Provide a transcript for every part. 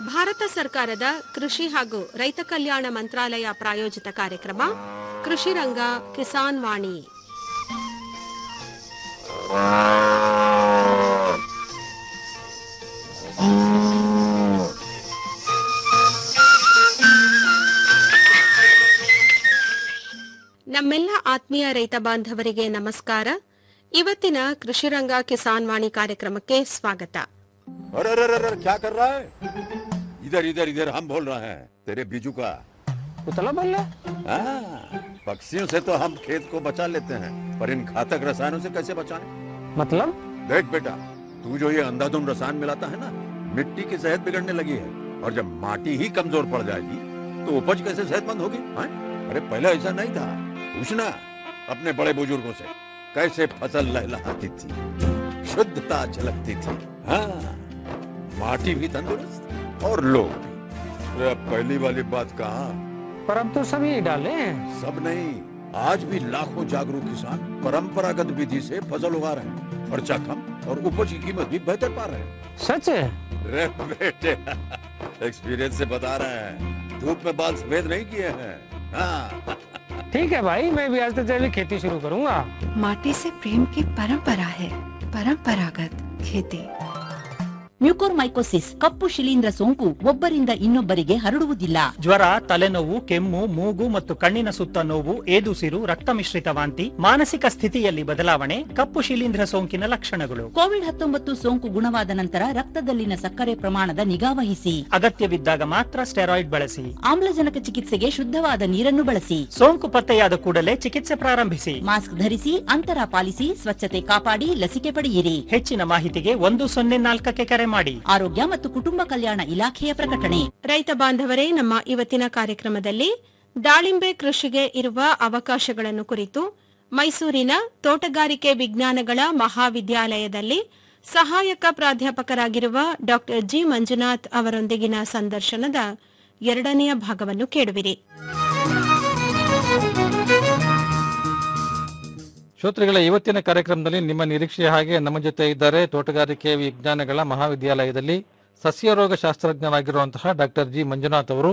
ಭಾರತ ಸರ್ಕಾರದ ಕೃಷಿ ಹಾಗೂ ರೈತ ಕಲ್ಯಾಣ ಮಂತ್ರಾಲಯ ಪ್ರಾಯೋಜಿತ ಕಾರ್ಯಕ್ರಮ ಕೃಷಿ ರಂಗ ಕಿಸಾನ್ ವಾಣಿ ನಮ್ಮೆಲ್ಲ ಆತ್ಮೀಯ ರೈತ ಬಾಂಧವರಿಗೆ ನಮಸ್ಕಾರ ಇವತ್ತಿನ ಕೃಷಿರಂಗ ಕಿಸಾನ್ ವಾಣಿ ಕಾರ್ಯಕ್ರಮಕ್ಕೆ ಸ್ವಾಗತ अरे अरे अरे अरे, क्या कर रहा है इधर इधर इधर हम बोल रहे हैं तेरे बीजू का उतला बोल रहा हाँ, पक्षियों से तो हम खेत को बचा लेते हैं पर इन घातक रसायनों से कैसे बचाएं? मतलब देख बेटा तू जो ये अंधाधुंध रसायन मिलाता है ना मिट्टी की सेहत बिगड़ने लगी है और जब माटी ही कमजोर पड़ जाएगी तो उपज कैसे सेहतमंद होगी हाँ? अरे पहले ऐसा नहीं था पूछना अपने बड़े बुजुर्गों से कैसे फसल लहलहाती थी शुद्धता झलकती थी हाँ माटी भी तंदुरुस्त और लोग भी अरे अब पहली वाली बात कहाँ पर अब तो सभी डाले हैं सब नहीं आज भी लाखों जागरूक किसान परंपरागत विधि से फसल उगा रहे हैं खर्चा कम और उपज की कीमत भी बेहतर पा रहे हैं सच है रे बेटे एक्सपीरियंस से बता रहे हैं धूप में बाल सफेद नहीं किए हैं हाँ ठीक है भाई मैं भी आज से तेरी खेती शुरू करूंगा माटी से प्रेम की परंपरा है परंपरागत खेती ಮ್ಯೂಕೋರ್ಮೈಕೋಸಿಸ್ ಕಪ್ಪು ಶಿಲೀಂಧ್ರ ಸೋಂಕು ಒಬ್ಬರಿಂದ ಇನ್ನೊಬ್ಬರಿಗೆ ಹರಡುವುದಿಲ್ಲ ಜ್ವರ ತಲೆನೋವು ಕೆಮ್ಮು ಮೂಗು ಮತ್ತು ಕಣ್ಣಿನ ಸುತ್ತ ನೋವು ಏದುಸಿರು ರಕ್ತ ಮಿಶ್ರಿತ ವಾಂತಿ ಮಾನಸಿಕ ಸ್ಥಿತಿಯಲ್ಲಿ ಬದಲಾವಣೆ ಕಪ್ಪು ಶಿಲೀಂಧ್ರ ಸೋಂಕಿನ ಲಕ್ಷಣಗಳು ಕೋವಿಡ್ ಹತ್ತೊಂಬತ್ತು ಸೋಂಕು ಗುಣವಾದ ನಂತರ ರಕ್ತದಲ್ಲಿನ ಸಕ್ಕರೆ ಪ್ರಮಾಣದ ನಿಗಾವಹಿಸಿ ಅಗತ್ಯವಿದ್ದಾಗ ಮಾತ್ರ ಸ್ಟೆರಾಯ್ಡ್ ಬಳಸಿ ಆಮ್ಲಜನಕ ಚಿಕಿತ್ಸೆಗೆ ಶುದ್ಧವಾದ ನೀರನ್ನು ಬಳಸಿ ಸೋಂಕು ಪತ್ತೆಯಾದ ಕೂಡಲೇ ಚಿಕಿತ್ಸೆ ಪ್ರಾರಂಭಿಸಿ ಮಾಸ್ಕ್ ಧರಿಸಿ ಅಂತರ ಪಾಲಿಸಿ ಸ್ವಚ್ಛತೆ ಕಾಪಾಡಿ ಲಸಿಕೆ ಪಡೆಯಿರಿ ಹೆಚ್ಚಿನ ಮಾಹಿತಿಗೆ ಒಂದು ಸೊನ್ನೆ ನಾಲ್ಕಕ್ಕೆ ಕರೆ ಮಾಡಿ ಆರೋಗ್ಯ ಮತ್ತು ಕುಟುಂಬ ಕಲ್ಯಾಣ ಇಲಾಖೆಯ ಪ್ರಕಟಣೆ ರೈತ ಬಾಂಧವರೇ ನಮ್ಮ ಇವತ್ತಿನ ಕಾರ್ಯಕ್ರಮದಲ್ಲಿ ದಾಳಿಂಬೆ ಕೃಷಿಗೆ ಇರುವ ಅವಕಾಶಗಳನ್ನು ಕುರಿತು ಮೈಸೂರಿನ ತೋಟಗಾರಿಕೆ ವಿಜ್ಞಾನಗಳ ಮಹಾವಿದ್ಯಾಲಯದಲ್ಲಿ ಸಹಾಯಕ ಪ್ರಾಧ್ಯಾಪಕರಾಗಿರುವ ಡಾ ಜಿ ಮಂಜುನಾಥ್ ಅವರೊಂದಿಗಿನ ಸಂದರ್ಶನದ ಎರಡನೆಯ ಭಾಗವನ್ನು ಕೇಳುವಿರಿ ಶ್ರೋತೃಗಳ ಇವತ್ತಿನ ಕಾರ್ಯಕ್ರಮದಲ್ಲಿ ನಿಮ್ಮ ನಿರೀಕ್ಷೆಯ ಹಾಗೆ ನಮ್ಮ ಜೊತೆ ಇದ್ದಾರೆ ತೋಟಗಾರಿಕೆ ವಿಜ್ಞಾನಗಳ ಮಹಾವಿದ್ಯಾಲಯದಲ್ಲಿ ಸಸ್ಯರೋಗ ಶಾಸ್ತ್ರಜ್ಞರಾಗಿರುವಂತಹ ಡಾಕ್ಟರ್ ಜಿ ಮಂಜುನಾಥ್ ಅವರು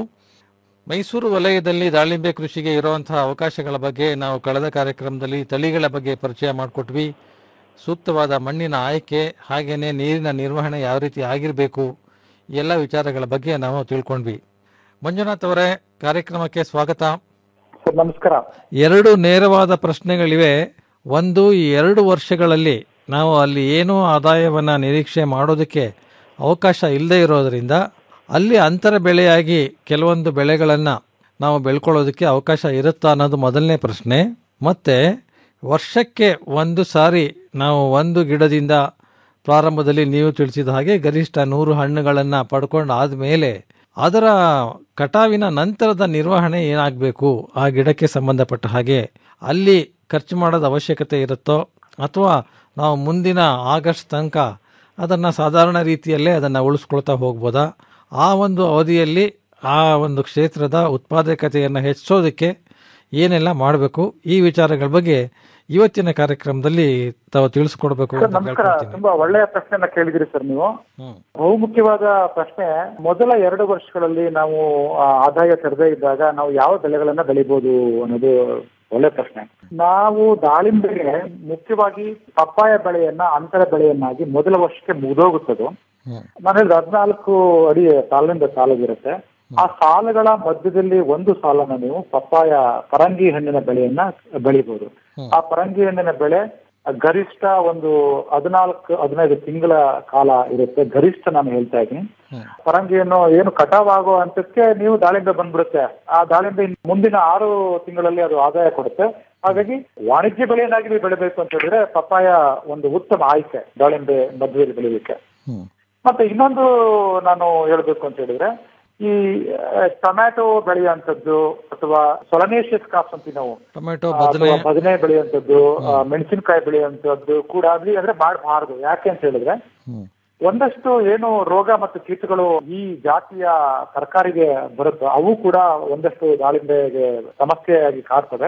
ಮೈಸೂರು ವಲಯದಲ್ಲಿ ದಾಳಿಂಬೆ ಕೃಷಿಗೆ ಇರುವಂತಹ ಅವಕಾಶಗಳ ಬಗ್ಗೆ ನಾವು ಕಳೆದ ಕಾರ್ಯಕ್ರಮದಲ್ಲಿ ತಳಿಗಳ ಬಗ್ಗೆ ಪರಿಚಯ ಮಾಡಿಕೊಟ್ವಿ ಸೂಕ್ತವಾದ ಮಣ್ಣಿನ ಆಯ್ಕೆ ಹಾಗೇನೆ ನೀರಿನ ನಿರ್ವಹಣೆ ಯಾವ ರೀತಿ ಆಗಿರಬೇಕು ಈ ಎಲ್ಲ ವಿಚಾರಗಳ ಬಗ್ಗೆ ನಾವು ತಿಳ್ಕೊಂಡ್ವಿ ಮಂಜುನಾಥ್ ಅವರೇ ಕಾರ್ಯಕ್ರಮಕ್ಕೆ ಸ್ವಾಗತ ಸರ್ ನಮಸ್ಕಾರ ಎರಡು ನೇರವಾದ ಪ್ರಶ್ನೆಗಳಿವೆ ಒಂದು ಈ ಎರಡು ವರ್ಷಗಳಲ್ಲಿ ನಾವು ಅಲ್ಲಿ ಏನೂ ಆದಾಯವನ್ನು ನಿರೀಕ್ಷೆ ಮಾಡೋದಕ್ಕೆ ಅವಕಾಶ ಇಲ್ಲದೆ ಇರೋದರಿಂದ ಅಲ್ಲಿ ಅಂತರ ಬೆಳೆಯಾಗಿ ಕೆಲವೊಂದು ಬೆಳೆಗಳನ್ನು ನಾವು ಬೆಳ್ಕೊಳ್ಳೋದಕ್ಕೆ ಅವಕಾಶ ಇರುತ್ತಾ ಅನ್ನೋದು ಮೊದಲನೇ ಪ್ರಶ್ನೆ ಮತ್ತು ವರ್ಷಕ್ಕೆ ಒಂದು ಸಾರಿ ನಾವು ಒಂದು ಗಿಡದಿಂದ ಪ್ರಾರಂಭದಲ್ಲಿ ನೀವು ತಿಳಿಸಿದ ಹಾಗೆ ಗರಿಷ್ಠ ನೂರು ಹಣ್ಣುಗಳನ್ನು ಪಡ್ಕೊಂಡು ಆದಮೇಲೆ ಅದರ ಕಟಾವಿನ ನಂತರದ ನಿರ್ವಹಣೆ ಏನಾಗಬೇಕು ಆ ಗಿಡಕ್ಕೆ ಸಂಬಂಧಪಟ್ಟ ಹಾಗೆ ಅಲ್ಲಿ ಖರ್ಚು ಮಾಡೋದು ಅವಶ್ಯಕತೆ ಇರುತ್ತೋ ಅಥವಾ ನಾವು ಮುಂದಿನ ಆಗಸ್ಟ್ ತನಕ ಅದನ್ನು ಸಾಧಾರಣ ರೀತಿಯಲ್ಲೇ ಅದನ್ನು ಉಳಿಸ್ಕೊಳ್ತಾ ಹೋಗ್ಬೋದಾ ಆ ಒಂದು ಅವಧಿಯಲ್ಲಿ ಆ ಒಂದು ಕ್ಷೇತ್ರದ ಉತ್ಪಾದಕತೆಯನ್ನು ಹೆಚ್ಚಿಸೋದಕ್ಕೆ ಏನೆಲ್ಲ ಮಾಡಬೇಕು ಈ ವಿಚಾರಗಳ ಬಗ್ಗೆ ಇವತ್ತಿನ ಕಾರ್ಯಕ್ರಮದಲ್ಲಿ ತಾವು ತಿಳಿಸ್ಕೊಡ್ಬೇಕು ಸರ್ ಅಂತ ನಮಸ್ಕಾರ ಕೇಳ್ಕೊಳ್ತೀನಿ ತುಂಬಾ ಒಳ್ಳೆಯ ಪ್ರಶ್ನೆನ ಕೇಳಿದಿರಿ ಸರ್ ನೀವು ಹ್ಮ್. ಬಹುಮುಖ್ಯವಾದ ಪ್ರಶ್ನೆ ಮೊದಲ ಎರಡು ವರ್ಷಗಳಲ್ಲಿ ನಾವು ಆ, ಆದಾಯ ತೆರೆದೇ ಇದ್ದಾಗ ನಾವು ಯಾವ ಬೆಳೆಗಳನ್ನ ಬೆಳಿಬಹುದು ಅನ್ನೋದು ಒಳ್ಳೆ ಪ್ರಶ್ನೆ ನಾವು ದಾಳಿಂಬೆಗೆ ಮುಖ್ಯವಾಗಿ ಪಪ್ಪಾಯ ಬೆಳೆಯನ್ನ ಅಂತರ ಬೆಳೆಯನ್ನಾಗಿ ಮೊದಲ ವರ್ಷಕ್ಕೆ ಮುಗಿದೋಗುತ್ತದು ಹ್ಮ್. ನಾನು ಹೇಳಿದ ಹದಿನಾಲ್ಕು ಅಡಿ ಸಾಲಿನಿಂದ ಸಾಲವಿರುತ್ತೆ ಆ ಸಾಲುಗಳ ಮಧ್ಯದಲ್ಲಿ ಒಂದು ಸಾಲನ್ನ ನೀವು ಪಪ್ಪಾಯ ಪರಂಗಿ ಹಣ್ಣಿನ ಬೆಳೆಯನ್ನ ಬೆಳಿಬಹುದು ಆ ಪರಂಗಿ ಹಣ್ಣಿನ ಬೆಳೆ ಗರಿಷ್ಠ ಒಂದು ಹದಿನಾಲ್ಕು ಹದಿನೈದು ತಿಂಗಳ ಕಾಲ ಇರುತ್ತೆ ಗರಿಷ್ಠ ನಾನು ಹೇಳ್ತಾ ಇದ್ದೀನಿ ಪರಂಗಿಯನ್ನು ಏನು ಕಟಾವ್ ಆಗೋ ಹಂತಕ್ಕೆ ನೀವು ದಾಳಿಂಬೆ ಬಂದ್ಬಿಡುತ್ತೆ ಆ ದಾಳಿಂಬೆ ಇನ್ನು ಮುಂದಿನ ಆರು ತಿಂಗಳಲ್ಲಿ ಅದು ಆದಾಯ ಕೊಡುತ್ತೆ ಹಾಗಾಗಿ ವಾಣಿಜ್ಯ ಬೆಳೆಯನ್ನಾಗಿ ನೀವು ಬೆಳಿಬೇಕು ಅಂತ ಹೇಳಿದ್ರೆ ಪಪ್ಪಾಯ ಒಂದು ಉತ್ತಮ ಆಯ್ಕೆ ದಾಳಿಂಬೆ ಮಧ್ಯದಲ್ಲಿ ಬೆಳಿಲಿಕ್ಕೆ ಹ್ಮ್. ಮತ್ತೆ ಇನ್ನೊಂದು ನಾನು ಹೇಳ್ಬೇಕು ಅಂತ ಹೇಳಿದ್ರೆ ಈ ಆ, ಟೊಮ್ಯಾಟೊ ಬೆಳೆಯುವಂಥದ್ದು ಅಥವಾ ಸೊಲನೇಷಿಯಸ್ ಕ್ರಾಪ್ಸ್ ಅಂತೀವಿ ನಾವು ಟೊಮೆಟೊ ಆ, ಬದನೆ ಅಥವಾ ಬದನೆ ಬೆಳೆಯುವಂಥದ್ದು ಆ, ಮೆಣಸಿನಕಾಯಿ ಬೆಳೆಯುವಂಥದ್ದು ಕೂಡ ಆಗ್ಲಿ ಅಂದ್ರೆ ಮಾಡಬಾರದು ಯಾಕೆ ಅಂತ ಹೇಳಿದ್ರೆ ಹ್ಮ್. ಒಂದಷ್ಟು ಏನು ರೋಗ ಮತ್ತು ಕೀಟಗಳು ಈ ಜಾತಿಯ ತರಕಾರಿಗೆ ಬರುತ್ತೋ ಅವು ಕೂಡ ಒಂದಷ್ಟು ದಾಳಿಂಬೆಗೆ ಸಮಸ್ಯೆಯಾಗಿ ಕಾಡ್ತವೆ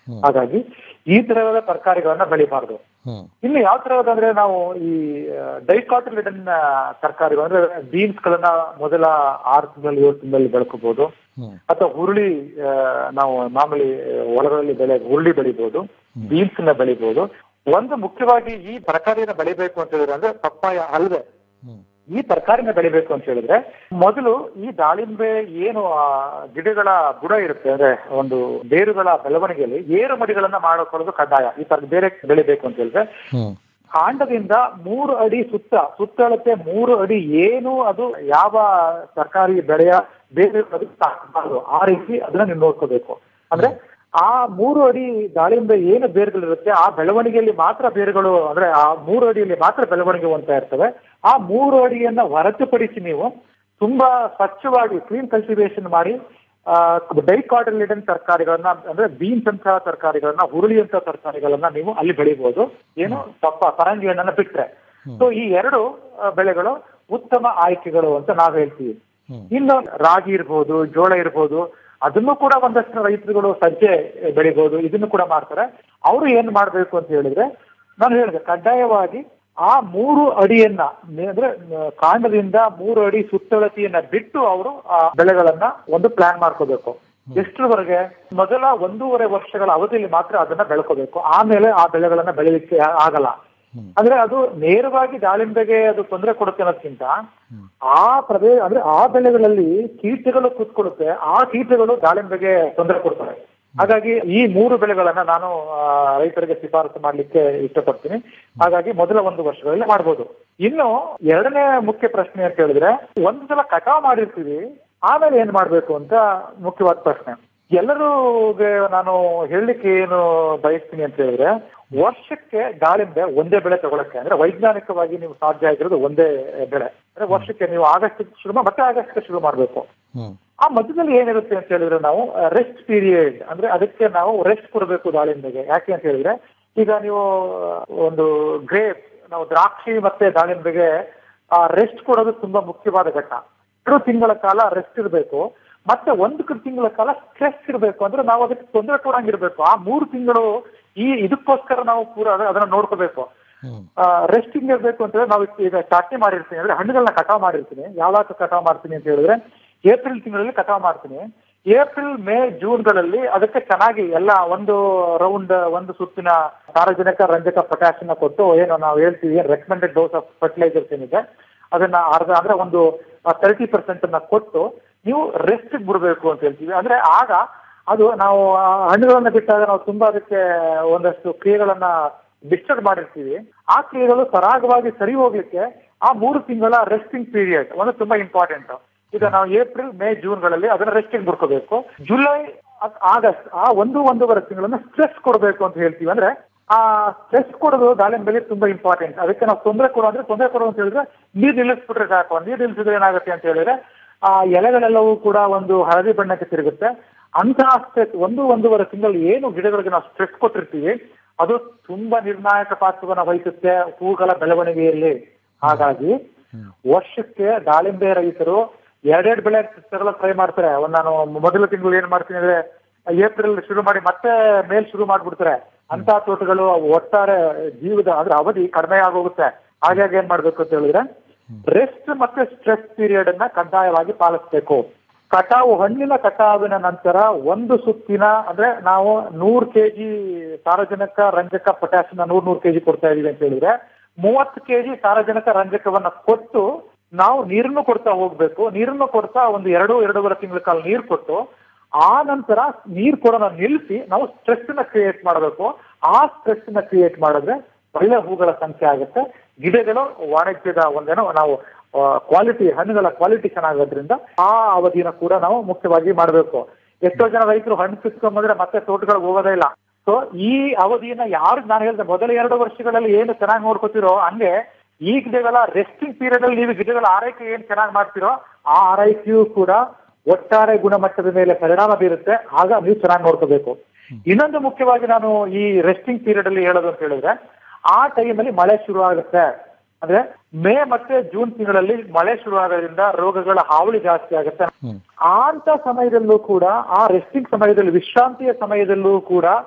ಹಾಗಾಗಿ ಈ ತರಹದ ತರಕಾರಿಗಳನ್ನ ಬೆಳಿಬಾರ್ದು ಹ್ಮ್ ಇನ್ನು ಯಾವ ತರಹದ ಅಂದ್ರೆ ನಾವು ಈ ಡೈಕಾಟಿಲಿಡನ್ ತರಕಾರಿಗಳು ಅಂದ್ರೆ ಬೀನ್ಸ್ ಗಳನ್ನ ಮೊದಲ ಆರು ತಿಂಗಳಲ್ಲಿ ಏಳು ತಿಂಗಳಲ್ಲಿ ಬೆಳ್ಕೋಬಹುದು ಹ್ಮ್ ಅಥವಾ ಹುರುಳಿ ಆ, ನಾವು ಮಾಮೂಲಿ ಹೊಲಗಳಲ್ಲಿ ಬೆಳೆ ಹುರುಳಿ ಬೆಳಿಬಹುದು ಬೀನ್ಸ್ ನ ಬೆಳಿಬಹುದು ಒಂದು ಮುಖ್ಯವಾಗಿ ಈ ತರಕಾರಿನ ಬೆಳಿಬೇಕು ಅಂತ ಹೇಳಿದ್ರೆ ಅಂದ್ರೆ ಪಪ್ಪಾಯ ಅಲ್ಲದೆ ಹ್ಮ್ ಈ ತರಕಾರಿನ ಬೆಳಿಬೇಕು ಅಂತ ಹೇಳಿದ್ರೆ ಮೊದಲು ಈ ದಾಳಿಂಬೆ ಏನು ಆ ಗಿಡಗಳ ಬುಡ ಇರುತ್ತೆ ಅಂದ್ರೆ ಒಂದು ಬೇರುಗಳ ಬೆಳವಣಿಗೆಯಲ್ಲಿ ಏರು ಮಡಿಗಳನ್ನ ಮಾಡಿಕೊಳ್ಳೋದು ಕಡ್ಡಾಯ ಈ ತರ ಬೇರೆ ಬೆಳಿಬೇಕು ಅಂತ ಹೇಳಿದ್ರೆ ಹ್ಮ್ ಕಾಂಡದಿಂದ ಮೂರು ಅಡಿ ಸುತ್ತ ಸುತ್ತಳತೆ ಮೂರು ಅಡಿ ಏನು ಅದು ಯಾವ ತರಕಾರಿ ಬೆಳೆಯ ಬೇರೆ ಸಾಕಬಾರದು ಆ ರೀತಿ ಅದನ್ನ ನೀವು ನೋಡ್ಕೋಬೇಕು ಅಂದ್ರೆ ಆ ಮೂರು ಅಡಿ ದಾಳಿಂಬೆ ಏನು ಬೇರುಗಳಿರುತ್ತೆ ಆ ಬೆಳವಣಿಗೆಯಲ್ಲಿ ಮಾತ್ರ ಬೇರುಗಳು ಅಂದ್ರೆ ಆ ಮೂರು ಅಡಿಯಲ್ಲಿ ಮಾತ್ರ ಬೆಳವಣಿಗೆ ಹೊಂದ್ತಾ ಇರ್ತವೆ ಆ ಮೂರು ಅಡಿಯನ್ನ ಹೊರತುಪಡಿಸಿ ನೀವು ತುಂಬಾ ಸ್ವಚ್ಛವಾಗಿ ಕ್ಲೀನ್ ಕಲ್ಟಿವೇಶನ್ ಮಾಡಿ ಡೈಕಾಟಲಿಡನ್ ತರಕಾರಿಗಳನ್ನ ಅಂದ್ರೆ ಬೀನ್ಸ್ ಅಂತಹ ತರಕಾರಿಗಳನ್ನ ಹುರುಳಿಯಂತ ತರಕಾರಿಗಳನ್ನ ನೀವು ಅಲ್ಲಿ ಬೆಳಿಬಹುದು ಏನು ತಪ್ಪ ಪರಂಗಿ ಹಣ್ಣನ್ನ ಬಿಟ್ರೆ ಸೊ ಈ ಎರಡು ಆ, ಬೆಳೆಗಳು ಉತ್ತಮ ಆಯ್ಕೆಗಳು ಅಂತ ನಾವು ಹೇಳ್ತೀವಿ ಇನ್ನು ರಾಗಿ ಇರ್ಬೋದು ಜೋಳ ಇರ್ಬೋದು ಅದನ್ನು ಕೂಡ ಒಂದಷ್ಟು ರೈತರುಗಳು ಸಜ್ಜೆ ಬೆಳಿಬಹುದು ಇದನ್ನು ಕೂಡ ಮಾಡ್ತಾರೆ ಅವರು ಏನ್ ಮಾಡ್ಬೇಕು ಅಂತ ಹೇಳಿದ್ರೆ ನಾನು ಹೇಳಿದೆ ಕಡ್ಡಾಯವಾಗಿ ಆ ಮೂರು ಅಡಿಯನ್ನ ಅಂದ್ರೆ ಆ, ಕಾಂಡದಿಂದ ಮೂರು ಅಡಿ ಸುತ್ತಳತೆಯನ್ನ ಬಿಟ್ಟು ಅವರು ಆ ಬೆಳೆಗಳನ್ನ ಒಂದು ಪ್ಲಾನ್ ಮಾಡ್ಕೋಬೇಕು ಎಷ್ಟರವರೆಗೆ ಮೊದಲ ಒಂದೂವರೆ ವರ್ಷಗಳ ಅವಧಿಯಲ್ಲಿ ಮಾತ್ರ ಅದನ್ನ ಬೆಳ್ಕೋಬೇಕು ಆಮೇಲೆ ಆ ಬೆಳೆಗಳನ್ನ ಬೆಳಿಲಿಕ್ಕೆ ಆ- ಆಗಲ್ಲ ಅಂದ್ರೆ ಅದು ನೇರವಾಗಿ ದಾಳಿಂಬೆಗೆ ಅದು ತೊಂದರೆ ಕೊಡುತ್ತೆ ಅನ್ನೋದಕ್ಕಿಂತ ಆ ಪ್ರದೇಶ ಅಂದ್ರೆ ಆ ಬೆಳೆಗಳಲ್ಲಿ ಕೀಟಗಳು ಕೂತ್ಕೊಳ್ಳುತ್ತೆ ಆ ಕೀಟಗಳು ದಾಳಿಂಬೆಗೆ ತೊಂದರೆ ಕೊಡ್ತವೆ ಹಾಗಾಗಿ ಈ ಮೂರು ಬೆಳೆಗಳನ್ನ ನಾನು ಆ, ರೈತರಿಗೆ ಶಿಫಾರಸು ಮಾಡ್ಲಿಕ್ಕೆ ಇಷ್ಟಪಡ್ತೀನಿ ಹಾಗಾಗಿ ಮೊದಲ ಒಂದು ವರ್ಷಗಳಲ್ಲಿ ಮಾಡ್ಬೋದು ಇನ್ನು ಎರಡನೇ ಮುಖ್ಯ ಪ್ರಶ್ನೆ ಅಂತ ಹೇಳಿದ್ರೆ ಒಂದು ಸಲ ಕಟಾವ್ ಮಾಡಿರ್ತೀವಿ ಆಮೇಲೆ ಏನ್ ಮಾಡ್ಬೇಕು ಅಂತ ಮುಖ್ಯವಾದ ಪ್ರಶ್ನೆ ಎಲ್ಲರಿಗೆ ನಾನು ಹೇಳಲಿಕ್ಕೆ ಏನು ಬಯಸ್ತೀನಿ ಅಂತ ಹೇಳಿದ್ರೆ ವರ್ಷಕ್ಕೆ ದಾಳಿಂಬೆ ಒಂದೇ ಬೆಳೆ ತಗೊಳಕ್ಕೆ ಅಂದ್ರೆ ವೈಜ್ಞಾನಿಕವಾಗಿ ನೀವು ಸಾಧ್ಯ ಆಗಿರೋದು ಒಂದೇ ಬೆಳೆ ಅಂದ್ರೆ ವರ್ಷಕ್ಕೆ ನೀವು ಆಗಸ್ಟ್ ಶುರು ಮಾ- ಮತ್ತೆ ಆಗಸ್ಟ್ ಶುರು ಮಾಡ್ಬೇಕು ಹ್ಮ್ ಆ ಮಧ್ಯದಲ್ಲಿ ಏನಿರುತ್ತೆ ಅಂತ ಹೇಳಿದ್ರೆ ನಾವು ರೆಸ್ಟ್ ಪೀರಿಯಡ್ ಅಂದ್ರೆ ಅದಕ್ಕೆ ನಾವು ರೆಸ್ಟ್ ಕೊಡಬೇಕು ದಾಳಿಂಬೆಗೆ ಯಾಕೆ ಅಂತ ಹೇಳಿದ್ರೆ ಈಗ ನೀವು ಒಂದು ಗ್ರೇಪ್ ನಾವು ದ್ರಾಕ್ಷಿ ಮತ್ತೆ ದಾಳಿಂಬೆಗೆ ಆ ರೆಸ್ಟ್ ಕೊಡೋದು ತುಂಬಾ ಮುಖ್ಯವಾದ ಘಟ್ಟ ಎರಡು ತಿಂಗಳ ಕಾಲ ರೆಸ್ಟ್ ಇರಬೇಕು ಮತ್ತೆ ಒಂದು ಕ- ತಿಂಗಳ ಕಾಲ ಸ್ಟ್ರೆಸ್ ಇರಬೇಕು ಅಂದ್ರೆ ನಾವು ಅದಕ್ಕೆ ತೊಂದರೆ ಕೊಡಂಗಿರ್ಬೇಕು ಆ ಮೂರು ತಿಂಗಳು ಈ ಇದಕ್ಕೋಸ್ಕರ ನಾವು ಪೂರ ಅದ- ಅದನ್ನ ನೋಡ್ಕೋಬೇಕು ಹ್ಮ್ ರೆಸ್ಟಿಂಗ್ ಇರಬೇಕು ಅಂತ ಹೇಳಿದ್ರೆ ನಾವು ಈಗ ಚಾಟ್ನಿ ಮಾಡಿರ್ತೀನಿ ಅಂದ್ರೆ ಹಣ್ಣುಗಳನ್ನ ಕಟಾವ್ ಮಾಡಿರ್ತೀನಿ ಯಾವಾಗ ಕಟಾವ್ ಮಾಡ್ತೀನಿ ಅಂತ ಹೇಳಿದ್ರೆ ಏಪ್ರಿಲ್ ತಿಂಗಳಲ್ಲಿ ಕಟಾವ್ ಮಾಡ್ತೀನಿ ಏಪ್ರಿಲ್ ಮೇ ಜೂನ್ಗಳಲ್ಲಿ ಅದಕ್ಕೆ ಚೆನ್ನಾಗಿ ಎಲ್ಲ ಒಂದು ರೌಂಡ್ ಒಂದು ಸುತ್ತಿನ ಸಾರಜನಕ ರಂಜಕ ಪೊಟ್ಯಾಷಿಯಂ ಕೊಟ್ಟು ಏನು ನಾವು ಹೇಳ್ತೀವಿ ರೆಕಮೆಂಡೆಡ್ ಡೋಸ್ ಆಫ್ ಫರ್ಟಿಲೈಸರ್ಸ್ ಏನಿದೆ ಅದನ್ನ ಅರ್ಧ ಅಂದ್ರೆ ಒಂದು ತರ್ಟಿ ಪರ್ಸೆಂಟ್ ಅನ್ನ ಕೊಟ್ಟು ನೀವು ರೆಸ್ಟ್ ಬಿಡಬೇಕು ಅಂತ ಹೇಳ್ತೀವಿ ಅಂದ್ರೆ ಆಗ ಅದು ನಾವು ಆ ಹಣ್ಣುಗಳನ್ನ ಬಿಟ್ಟಾಗ ನಾವು ತುಂಬಾ ಅದಕ್ಕೆ ಒಂದಷ್ಟು ಕ್ರಿಯೆಗಳನ್ನ ಡಿಸ್ಟರ್ಬ್ ಮಾಡಿರ್ತೀವಿ ಆ ಕ್ರಿಯೆಗಳು ಸರಾಗವಾಗಿ ಸರಿ ಹೋಗ್ಲಿಕ್ಕೆ ಆ ಮೂರು ತಿಂಗಳ ರೆಸ್ಟಿಂಗ್ ಪೀರಿಯಡ್ ಒಂದು ತುಂಬಾ ಇಂಪಾರ್ಟೆಂಟ್ ಈಗ ನಾವು ಏಪ್ರಿಲ್ ಮೇ ಜೂನ್ ಗಳಲ್ಲಿ ಅದನ್ನ ರೆಸ್ಟಿಂಗ್ ಬಿಡ್ಕೋಬೇಕು ಜುಲೈ ಅದ್- ಆಗಸ್ಟ್ ಆ ಒಂದು ಒಂದೂವರೆ ತಿಂಗಳನ್ನ ಸ್ಟ್ರೆಸ್ ಕೊಡಬೇಕು ಅಂತ ಹೇಳ್ತೀವಿ ಅಂದ್ರೆ ಆ ಸ್ಟ್ರೆಸ್ ಕೊಡೋದು ದಾಳಿಂಬೆಲಿ ತುಂಬಾ ಇಂಪಾರ್ಟೆಂಟ್ ಅದಕ್ಕೆ ನಾವು ತೊಂದರೆ ಕೊಡೋ ಅಂದ್ರೆ ತೊಂದರೆ ಕೊಡೋ ಅಂತ ಹೇಳಿದ್ರೆ ನೀರ್ ನಿಲ್ಲಿಸ್ಬಿಟ್ರೆ ಸಾಕು ನೀರ್ ನಿಲ್ಲಿಸಿದ್ರೆ ಏನಾಗುತ್ತೆ ಅಂತ ಹೇಳಿದ್ರೆ ಆ ಎಲೆಗಳೆಲ್ಲವೂ ಕೂಡ ಒಂದು ಹಳದಿ ಬಣ್ಣಕ್ಕೆ ತಿರುಗುತ್ತೆ ಅಂತಹ ಸ್ಟ್ರೆಸ್ ಒಂದು ಒಂದೂವರೆ ತಿಂಗಳು ಏನು ಗಿಡಗಳಿಗೆ ನಾವು ಸ್ಟ್ರೆಸ್ ಕೊಟ್ಟಿರ್ತೀವಿ ಅದು ತುಂಬಾ ನಿರ್ಣಾಯಕ ಪಾತ್ರವನ್ನ ವಹಿಸುತ್ತೆ ಹೂಗಳ ಬೆಳವಣಿಗೆಯಲ್ಲಿ ಹಾಗಾಗಿ ವರ್ಷಕ್ಕೆ ದಾಳಿಂಬೆ ರೈತರು ಎರಡೆರಡು ಬೆಳೆ ತಗೊಳ್ಳೋ ಟ್ರೈ ಮಾಡ್ತಾರೆ ಒಂದ್ ನಾನು ಮೊದಲ ತಿಂಗಳು ಏನ್ ಮಾಡ್ತೀನಿ ಅಂದ್ರೆ ಏಪ್ರಿಲ್ ಶುರು ಮಾಡಿ ಮತ್ತೆ ಮೇಲ್ ಶುರು ಮಾಡ್ಬಿಡ್ತಾರೆ ಅಂತ ತೋಟಗಳು ಒಟ್ಟಾರೆ ಜೀವದ ಅದ್ರ ಅವಧಿ ಕಡಿಮೆ ಆಗೋಗುತ್ತೆ ಹಾಗಾಗಿ ಏನ್ ಮಾಡ್ಬೇಕು ಅಂತ ಹೇಳಿದ್ರೆ ರೆಸ್ಟ್ ಮತ್ತೆ ಸ್ಟ್ರೆಸ್ ಪೀರಿಯಡ್ ಅನ್ನ ಕಡ್ಡಾಯವಾಗಿ ಪಾಲಿಸ್ಬೇಕು ಕಟಾವು ಹಣ್ಣಿನ ಕಟಾವಿನ ನಂತರ ಒಂದು ಸುತ್ತಿನ ಅಂದ್ರೆ ನಾವು ನೂರ್ ಕೆಜಿ ಸಾರಜನಕ ರಂಜಕ ಪೊಟ್ಯಾಸಿಯಂ ನೂರ್ ನೂರ್ ಕೆಜಿ ಕೊಡ್ತಾ ಇದೀವಿ ಅಂತ ಹೇಳಿದ್ರೆ ಮೂವತ್ತು ಕೆಜಿ ಸಾರಜನಕ ರಂಜಕವನ್ನ ಕೊಟ್ಟು ನಾವು ನೀರನ್ನು ಕೊಡ್ತಾ ಹೋಗ್ಬೇಕು ನೀರನ್ನು ಕೊಡ್ತಾ ಒಂದು ಎರಡು ಎರಡೂವರೆ ತಿಂಗಳ ಕಾಲ ನೀರು ಕೊಟ್ಟು ಆ ನಂತರ ನೀರ್ ಕೊಡೋಣ ನಿಲ್ಲಿಸಿ ನಾವು ಸ್ಟ್ರೆಸ್ ನ ಕ್ರಿಯೇಟ್ ಮಾಡಬೇಕು ಆ ಸ್ಟ್ರೆಸ್ ನ ಕ್ರಿಯೇಟ್ ಮಾಡಿದ್ರೆ ಒಳ್ಳೆ ಹೂಗಳ ಸಂಖ್ಯೆ ಆಗುತ್ತೆ ಗಿಡಗಳು ವಾಣಿಜ್ಯದ ಒಂದೇನೋ ನಾವು ಕ್ವಾಲಿಟಿ ಹಣ್ಣುಗಳ ಕ್ವಾಲಿಟಿ ಚೆನ್ನಾಗೋದ್ರಿಂದ ಆ ಅವಧಿನ ಕೂಡ ನಾವು ಮುಖ್ಯವಾಗಿ ಮಾಡಬೇಕು ಎಷ್ಟೋ ಜನ ರೈತರು ಹಣ್ಣು ಕಿತ್ಕೊಂಡ್ಬಂದ್ರೆ ಮತ್ತೆ ತೋಟಗಳಿಗೆ ಹೋಗೋದೇ ಇಲ್ಲ ಸೊ ಈ ಅವಧಿಯನ್ನ ಯಾರು ನಾನು ಹೇಳಿದೆ ಮೊದಲ ಎರಡು ವರ್ಷಗಳಲ್ಲಿ ಏನು ಚೆನ್ನಾಗಿ ನೋಡ್ಕೋತಿರೋ ಹಂಗೆ ಈ ಗಿಡಗಳ ರೆಸ್ಟಿಂಗ್ ಪೀರಿಯಡ್ ಅಲ್ಲಿ ನೀವು ಗಿಡಗಳ ಆರೈಕೆ ಏನ್ ಚೆನ್ನಾಗಿ ಮಾಡ್ತಿರೋ ಆ ಆರೈಕೆಯೂ ಕೂಡ ಒಟ್ಟಾರೆ ಗುಣಮಟ್ಟದ ಮೇಲೆ ಪರಿಣಾಮ ಬೀರುತ್ತೆ ಆಗ ನೀವು ಚೆನ್ನಾಗಿ ನೋಡ್ಕೋಬೇಕು ಇನ್ನೊಂದು ಮುಖ್ಯವಾಗಿ ನಾನು ಈ ರೆಸ್ಟಿಂಗ್ ಪೀರಿಯಡ್ ಅಲ್ಲಿ ಹೇಳೋದು ಅಂತ ಹೇಳಿದ್ರೆ ಆ ಟೈಮಲ್ಲಿ ಮಳೆ ಶುರು ಆಗುತ್ತೆ ಅಂದ್ರೆ ಮೇ ಮತ್ತೆ ಜೂನ್ ತಿಂಗಳಲ್ಲಿ ಮಳೆ ಶುರು ಆಗೋದ್ರಿಂದ ರೋಗಗಳ ಹಾವಳಿ ಜಾಸ್ತಿ ಆಗುತ್ತೆ ಅಂತ ಸಮಯದಲ್ಲೂ ಕೂಡ ಆ ರೆಸ್ಟಿಂಗ್ ಸಮಯದಲ್ಲಿ ವಿಶ್ರಾಂತಿಯ ಸಮಯದಲ್ಲೂ ಕೂಡ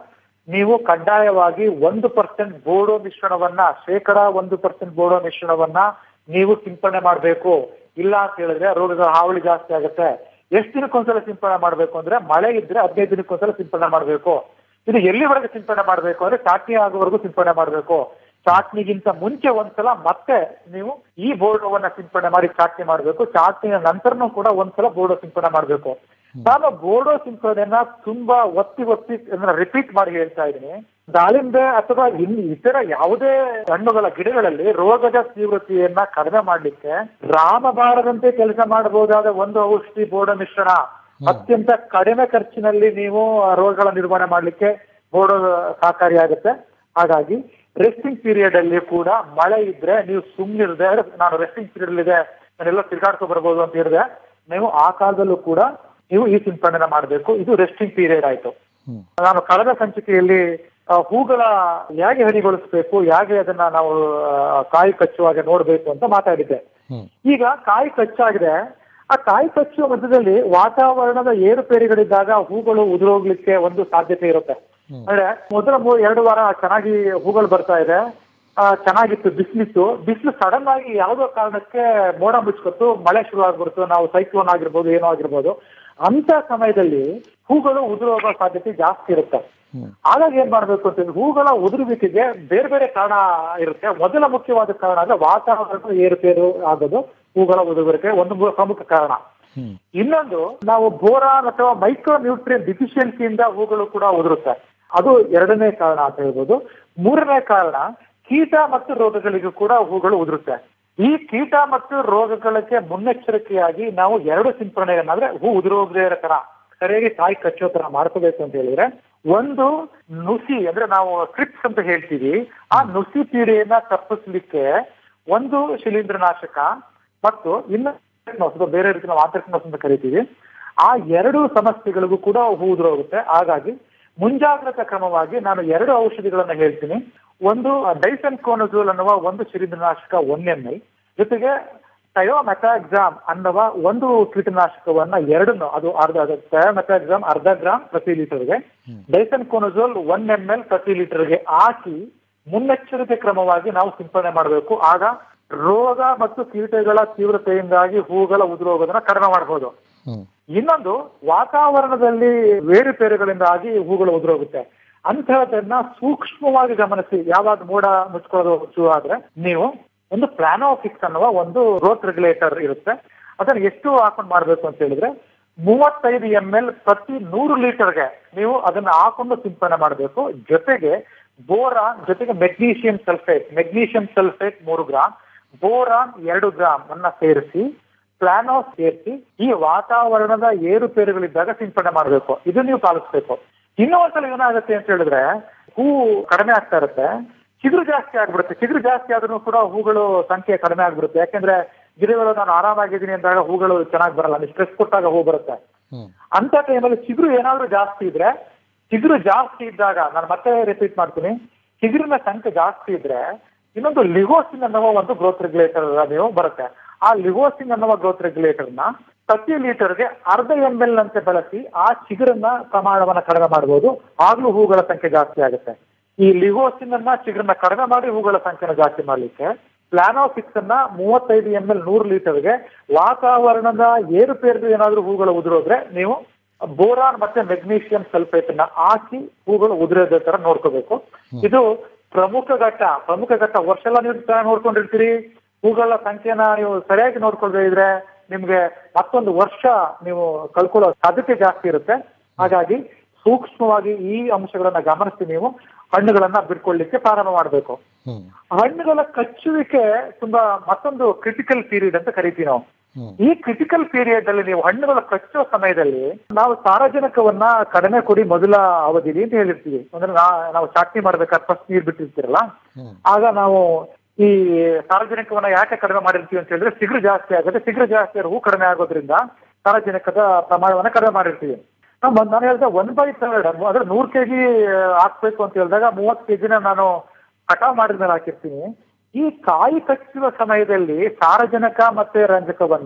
ನೀವು ಕಡ್ಡಾಯವಾಗಿ ಒಂದು ಪರ್ಸೆಂಟ್ ಬೋಡೋ ಮಿಶ್ರಣವನ್ನ ಶೇಕಡ ಒಂದು ಪರ್ಸೆಂಟ್ ಬೋಡೋ ಮಿಶ್ರಣವನ್ನ ನೀವು ಸಿಂಪಡಣೆ ಮಾಡಬೇಕು ಇಲ್ಲ ಅಂತ ಹೇಳಿದ್ರೆ ರೋಗಗಳ ಹಾವಳಿ ಜಾಸ್ತಿ ಆಗುತ್ತೆ ಎಷ್ಟು ದಿನಕ್ಕೊಂದ್ಸಲ ಸಿಂಪಡಣೆ ಮಾಡಬೇಕು ಅಂದ್ರೆ ಮಳೆ ಇದ್ರೆ ಹದಿನೈದು ದಿನಕ್ಕೊಂದ್ಸಲ ಸಿಂಪಡಣೆ ಮಾಡಬೇಕು ಇದು ಎಲ್ಲಿವರೆಗೆ ಸಿಂಪಡಣೆ ಮಾಡಬೇಕು ಅಂದ್ರೆ ಚಾಟ್ನಿ ಆಗುವವರೆಗೂ ಸಿಂಪಡಣೆ ಮಾಡಬೇಕು ಚಾಟ್ನಿಗಿಂತ ಮುಂಚೆ ಒಂದ್ಸಲ ಮತ್ತೆ ನೀವು ಈ ಬೋರ್ಡೋವನ್ನ ಸಿಂಪಡಣೆ ಮಾಡಿ ಚಾಟ್ನಿ ಮಾಡಬೇಕು ಚಾಟ್ನಿಯ ನಂತರನೂ ಕೂಡ ಒಂದ್ಸಲ ಬೋರ್ಡೋ ಸಿಂಪಡಣೆ ಮಾಡಬೇಕು ನಾನು ಬೋರ್ಡೋ ಸಿಂಪಡಣೆಯನ್ನ ತುಂಬಾ ಒತ್ತಿ ಒತ್ತಿ ರಿಪೀಟ್ ಮಾಡಿ ಹೇಳ್ತಾ ಇದ್ದೀನಿ ದಾಳಿಂಬೆ ಅಥವಾ ಇನ್ ಇತರ ಯಾವುದೇ ಹಣ್ಣುಗಳ ಗಿಡಗಳಲ್ಲಿ ರೋಗದ ತೀವ್ರತೆಯನ್ನ ಕಡಿಮೆ ಮಾಡ್ಲಿಕ್ಕೆ ರಾಮಬಾರದಂತೆ ಕೆಲಸ ಮಾಡಬಹುದಾದ ಒಂದು ಔಷಧಿ ಬೋರ್ಡೋ ಮಿಶ್ರಣ ಅತ್ಯಂತ ಕಡಿಮೆ ಖರ್ಚಿನಲ್ಲಿ ನೀವು ಆ ರೋಗಗಳ ನಿರ್ವಹಣೆ ಮಾಡ್ಲಿಕ್ಕೆ ಬೋರ್ಡೋ ಸಹಕಾರಿಯಾಗುತ್ತೆ ಹಾಗಾಗಿ ರೆಸ್ಟಿಂಗ್ ಪೀರಿಯಡ್ ಅಲ್ಲಿ ಕೂಡ ಮಳೆ ಇದ್ರೆ ನೀವು ಸುಮ್ಮನಿರದೆ ನಾನು ರೆಸ್ಟಿಂಗ್ ಪೀರಿಯಡ್ ಇದೆ ನಾನೆಲ್ಲ ತಿರ್ಗಾಡ್ಕೊ ಬರ್ಬೋದು ಅಂತ ಹೇಳಿದ್ರೆ ನೀವು ಆ ಕಾಲದಲ್ಲೂ ಕೂಡ ನೀವು ಈ ಸಿಂಪಡಣೆ ಮಾಡಬೇಕು ಇದು ರೆಸ್ಟಿಂಗ್ ಪೀರಿಯಡ್ ಆಯ್ತು ನಾನು ಕಳೆದ ಸಂಚಿಕೆಯಲ್ಲಿ ಆ, ಹೂಗಳ ಹೇಗೆ ಹನಿಗೊಳಿಸ್ಬೇಕು ಹೇಗೆ ಅದನ್ನ ನಾವು ಆ, ಕಾಯಿ ಕಚ್ಚುವಾಗ ನೋಡ್ಬೇಕು ಅಂತ ಮಾತಾಡಿದ್ದೆ ಈಗ ಕಾಯಿ ಕಚ್ಚಾಗಿದೆ ಆ ಕಾಯಿ ಕಚ್ಚುವ ಮಧ್ಯದಲ್ಲಿ ವಾತಾವರಣದ ಏರುಪೇರುಗಳಿದ್ದಾಗ ಹೂಗಳು ಉದುರೋಗ್ಲಿಕ್ಕೆ ಒಂದು ಸಾಧ್ಯತೆ ಇರುತ್ತೆ ಅಂದ್ರೆ ಮೊದಲ ಮೂ- ಎರಡು ವಾರ ಚೆನ್ನಾಗಿ ಹೂಗಳು ಬರ್ತಾ ಇದೆ ಆ, ಚೆನ್ನಾಗಿತ್ತು ಬಿಸಿಲಿತ್ತು ಬಿಸಿಲು ಸಡನ್ ಆಗಿ ಯಾವುದೋ ಕಾರಣಕ್ಕೆ ಮೋಡ ಮುಚ್ಕೊತ್ತು ಮಳೆ ಶುರು ಆಗ್ಬಿಡ್ತು ನಾವು ಸೈಕ್ಲೋನ್ ಆಗಿರ್ಬೋದು ಏನೋ ಆಗಿರ್ಬೋದು ಅಂತ ಸಮಯದಲ್ಲಿ ಹೂಗಳು ಉದುರೋಗೋ ಸಾಧ್ಯತೆ ಜಾಸ್ತಿ ಇರುತ್ತೆ ಹಾಗಾಗಿ ಏನ್ ಮಾಡ್ಬೇಕು ಅಂತಂದ್ರೆ ಹೂಗಳ ಉದುರುವಿಕೆಗೆ ಬೇರೆ ಬೇರೆ ಕಾರಣ ಇರುತ್ತೆ ಮೊದಲ ಮುಖ್ಯವಾದ ಕಾರಣ ಅಂದ್ರೆ ವಾತಾವರಣ ಏರುಪೇರು ಆಗೋದು ಹೂಗಳ ಉದುರುವಿಕೆ ಒಂದು ಮು- ಪ್ರಮುಖ ಕಾರಣ ಇನ್ನೊಂದು ನಾವು ಬೋರಾನ್ ಅಥವಾ ಮೈಕ್ರೋ ನ್ಯೂಟ್ರಿಯನ್ ಡಿಫಿಷಿಯನ್ಸಿಯಿಂದ ಹೂಗಳು ಕೂಡ ಉದುರುತ್ತೆ ಅದು ಎರಡನೇ ಕಾರಣ ಅಂತ ಹೇಳ್ಬೋದು ಮೂರನೇ ಕಾರಣ ಕೀಟ ಮತ್ತು ರೋಗಗಳಿಗೂ ಕೂಡ ಹೂಗಳು ಉದುರುತ್ತೆ ಈ ಕೀಟ ಮತ್ತು ರೋಗಗಳಿಗೆ ಮುನ್ನೆಚ್ಚರಿಕೆಯಾಗಿ ನಾವು ಎರಡು ಸಿಂಪರಣೆಯನ್ನ ಅಂದ್ರೆ ಹೂ ಉದುರೋಗದೇ ಇರೋ ತರ ಸರಿಯಾಗಿ ಕಾಯಿ ಕಚ್ಚೋ ತರ ಮಾಡ್ಕೋಬೇಕು ಅಂತ ಹೇಳಿದ್ರೆ ಒಂದು ನುಸಿ ಅಂದ್ರೆ ನಾವು ಟ್ರಿಪ್ಸ್ ಅಂತ ಹೇಳ್ತೀವಿ ಆ ನುಸಿ ಪೀಡೆಯನ್ನ ತಪ್ಪಿಸ್ಲಿಕ್ಕೆ ಒಂದು ಶಿಲೀಂಧ್ರನಾಶಕ ಮತ್ತು ಇನ್ನು ಅಥವಾ ಬೇರೆ ರೀತಿ ನಾವು ಆಂತರಿಕ ಅಂತ ಕರಿತೀವಿ ಆ ಎರಡು ಸಮಸ್ಯೆಗಳಿಗೂ ಕೂಡ ಹೂ ಉದುರೋಗುತ್ತೆ ಹಾಗಾಗಿ ಮುಂಜಾಗ್ರತಾ ಕ್ರಮವಾಗಿ ನಾನು ಎರಡು ಔಷಧಿಗಳನ್ನ ಹೇಳ್ತೀನಿ ಒಂದು ಡೈಸನ್ ಕೋನಜೋಲ್ ಅನ್ನುವ ಒಂದು ಶಿಲೀಂಧ್ರನಾಶಕ ಒನ್ ಎಂ ಎಲ್ ಜೊತೆಗೆ ಥಯೋಮೆಥಾಕ್ಸಾಮ್ ಅನ್ನುವ ಒಂದು ಕೀಟನಾಶಕವನ್ನ ಎರಡನ್ನು ಅದು ಅರ್ಧ ಅದು ಥಯೋಮೆಥಾಕ್ಸಾಮ್ ಅರ್ಧ ಗ್ರಾಮ್ ಪ್ರತಿ ಲೀಟರ್ಗೆ difenoconazole one M L ಪ್ರತಿ ಲೀಟರ್ಗೆ ಹಾಕಿ ಮುನ್ನೆಚ್ಚರಿಕೆ ಕ್ರಮವಾಗಿ ನಾವು ಸಿಂಪಡಣೆ ಮಾಡಬೇಕು ಆಗ ರೋಗ ಮತ್ತು ಕೀಟಗಳ ತೀವ್ರತೆಯಿಂದಾಗಿ ಹೂಗಳ ಉದುರೋಗೋದನ್ನ ಕಡಿಮೆ ಮಾಡಬಹುದು ಇನ್ನೊಂದು ವಾತಾವರಣದಲ್ಲಿ ಬೇರುಪೇರುಗಳಿಂದಾಗಿ ಹೂಗಳು ಉದುರೋಗುತ್ತೆ ಅಂತಹದನ್ನ ಸೂಕ್ಷ್ಮವಾಗಿ ಗಮನಿಸಿ ಯಾವಾಗ ಮೋಡ ಮುಚ್ಕೊಳ್ಳೋದು ಶುರು ಆದ್ರೆ ನೀವು ಒಂದು ಪ್ಲಾನೋಫಿಕ್ಸ್ ಅನ್ನುವ ಒಂದು ಗ್ರೋತ್ ರೆಗ್ಯುಲೇಟರ್ ಇರುತ್ತೆ ಅದನ್ನ ಎಷ್ಟು ಹಾಕೊಂಡು ಮಾಡ್ಬೇಕು ಅಂತ ಹೇಳಿದ್ರೆ ಮೂವತ್ತೈದು ಎಂ ಎಲ್ ಪ್ರತಿ ನೂರು ಲೀಟರ್ಗೆ ನೀವು ಅದನ್ನ ಹಾಕೊಂಡು ಸಿಂಪಡಣೆ ಮಾಡಬೇಕು ಜೊತೆಗೆ ಬೋರಾನ್ ಜೊತೆಗೆ ಮೆಗ್ನೀಷಿಯಂ ಸಲ್ಫೇಟ್ ಮೆಗ್ನೀಷಿಯಂ ಸಲ್ಫೇಟ್ ಮೂರು ಗ್ರಾಮ್ ಬೋರಾನ್ ಎರಡು ಗ್ರಾಮ್ ಅನ್ನ ಸೇರಿಸಿ ಪ್ಲಾನೋ ಸೇರಿಸಿ ಈ ವಾತಾವರಣದ ಏರುಪೇರುಗಳಿದ್ದಾಗ ಸಿಂಪಡಣೆ ಮಾಡಬೇಕು ಇದು ನೀವು ಪಾಲಿಸ್ಬೇಕು ಇನ್ನೂ ಒಂದ್ಸಲ ಏನಾಗುತ್ತೆ ಅಂತ ಹೇಳಿದ್ರೆ ಹೂ ಕಡಿಮೆ ಆಗ್ತಾ ಇರುತ್ತೆ ಚಿಗುರು ಜಾಸ್ತಿ ಆಗ್ಬಿಡುತ್ತೆ ಚಿಗುರು ಜಾಸ್ತಿ ಆದ್ರೂ ಕೂಡ ಹೂಗಳು ಸಂಖ್ಯೆ ಕಡಿಮೆ ಆಗ್ಬಿಡುತ್ತೆ ಯಾಕೆಂದ್ರೆ ಗಿಡಗಳು ನಾನು ಆರಾಮಾಗಿದ್ದೀನಿ ಅಂದಾಗ ಹೂಗಳು ಚೆನ್ನಾಗಿ ಬರಲ್ಲ ನೀವು ಸ್ಟ್ರೆಸ್ ಕೊಟ್ಟಾಗ ಹೂ ಬರುತ್ತೆ ಅಂತ ಟೈಮಲ್ಲಿ ಚಿಗುರು ಏನಾದ್ರೂ ಜಾಸ್ತಿ ಇದ್ರೆ ಚಿಗುರು ಜಾಸ್ತಿ ಇದ್ದಾಗ ನಾನು ಮತ್ತೆ ರಿಪೀಟ್ ಮಾಡ್ತೀನಿ ಚಿಗುರಿನ ಸಂಖ್ಯೆ ಜಾಸ್ತಿ ಇದ್ರೆ ಇನ್ನೊಂದು ಲಿಗೋಸಿನ್ ಅನ್ನುವ ಒಂದು ಗ್ರೋತ್ ರೆಗ್ಯುಲೇಟರ್ ನೀವು ಬರುತ್ತೆ ಆ ಲಿಗೋಸಿನ್ ಅನ್ನುವ ಗ್ರೋತ್ ರೆಗ್ಯುಲೇಟರ್ ನ ಪ್ರತಿ ಲೀಟರ್ಗೆ ಅರ್ಧ ಎಂ ಎಲ್ ನಂತೆ ಬಳಸಿ ಆ ಚಿಗುರನ್ನ ಪ್ರಮಾಣವನ್ನ ಕಡಿಮೆ ಮಾಡಬಹುದು ಆಗ್ಲೂ ಹೂಗಳ ಸಂಖ್ಯೆ ಜಾಸ್ತಿ ಆಗುತ್ತೆ ಈ ಲಿಗೋಸಿನ್ ಅನ್ನ ಚಿಗುರನ್ನ ಕಡಿಮೆ ಮಾಡಿ ಹೂಗಳ ಸಂಖ್ಯೆನ ಜಾಸ್ತಿ ಮಾಡ್ಲಿಕ್ಕೆ ಪ್ಲಾನೋಫಿಕ್ಸ್ ಅನ್ನ ಮೂವತ್ತೈದು ಎಂ ಎಲ್ ನೂರು ಲೀಟರ್ಗೆ ವಾತಾವರಣದ ಏರುಪೇರು ಏನಾದ್ರೂ ಹೂಗಳು ಉದುರೋದ್ರೆ ನೀವು ಬೋರಾನ್ ಮತ್ತೆ ಮೆಗ್ನೀಷಿಯಂ ಸಲ್ಫೇಟ್ ಅನ್ನ ಹಾಕಿ ಹೂಗಳು ಉದುರೋದ ತರ ನೋಡ್ಕೋಬೇಕು ಇದು ಪ್ರಮುಖ ಘಟ್ಟ ಪ್ರಮುಖ ಘಟ್ಟ ವರ್ಷ ಎಲ್ಲ ನೀವು ಚೆನ್ನಾಗಿ ನೋಡ್ಕೊಂಡಿರ್ತೀರಿ ಹೂಗಳ ಸಂಖ್ಯೆನ ನೀವು ಸರಿಯಾಗಿ ನೋಡ್ಕೊಳ್ದೇ ಇದ್ರೆ ನಿಮ್ಗೆ ಮತ್ತೊಂದು ವರ್ಷ ನೀವು ಕಳ್ಕೊಳ್ಳೋ ಸಾಧ್ಯತೆ ಜಾಸ್ತಿ ಇರುತ್ತೆ ಹಾಗಾಗಿ ಸೂಕ್ಷ್ಮವಾಗಿ ಈ ಅಂಶಗಳನ್ನ ಗಮನಿಸಿ ನೀವು ಹಣ್ಣುಗಳನ್ನ ಬಿಟ್ಕೊಳ್ಳಿಕ್ಕೆ ಪ್ರಾರಂಭ ಮಾಡಬೇಕು ಹಣ್ಣುಗಳ ಕಚ್ಚುವಿಕೆ ತುಂಬಾ ಮತ್ತೊಂದು ಕ್ರಿಟಿಕಲ್ ಪೀರಿಯಡ್ ಅಂತ ಕರಿತೀವಿ ನಾವು ಈ ಕ್ರಿಟಿಕಲ್ ಪೀರಿಯಡ್ ಅಲ್ಲಿ ನೀವು ಹಣ್ಣುಗಳ ಕಚ್ಚುವ ಸಮಯದಲ್ಲಿ ನಾವು ಸಾರಜನಕವನ್ನ ಕಡಿಮೆ ಕೊಡಿ ಮೊದಲ ಅವಧಿಲಿ ಅಂತ ಹೇಳಿರ್ತೀವಿ ಅಂದ್ರೆ ನಾ- ನಾವು ಚಾಟ್ನಿ ಮಾಡ್ಬೇಕಾದ್ರೆ ಫಸ್ಟ್ ನೀರ್ ಬಿಟ್ಟಿರ್ತೀರಲ್ಲ ಆಗ ನಾವು ಈ ಸಾರಜನಕವನ್ನ ಯಾಕೆ ಕಡಿಮೆ ಮಾಡಿರ್ತೀವಿ ಅಂತ ಹೇಳಿದ್ರೆ ಸಿಗುರು ಜಾಸ್ತಿ ಆಗುತ್ತೆ ಸಿಗುರು ಜಾಸ್ತಿ ಆದ್ರೆ ಹೂ ಕಡಿಮೆ ಆಗೋದ್ರಿಂದ ಸಾರಜನಕದ ಪ್ರಮಾಣವನ್ನ ಕಡಿಮೆ ಮಾಡಿರ್ತೀವಿ ನಾವು ಮೊದ್ಲು ನಾನು ಹೇಳಿದೆ ಒನ್ ಬೈ ಥರ್ಡ್ ಅಂದ್ರೆ ನೂರ್ ಕೆಜಿ ಹಾಕ್ಬೇಕು ಅಂತ ಹೇಳಿದಾಗ ಮೂವತ್ತು ಕೆಜಿನ ನಾನು ಕಟಾವ್ ಮಾಡಿದ ಮೇಲೆ ಹಾಕಿರ್ತೀನಿ ಈ ಕಾಯಿ ಕಚ್ಚುವ ಸಮಯದಲ್ಲಿ ಸಾರಜನಕ ಮತ್ತೆ ರಂಜಕವನ್ನ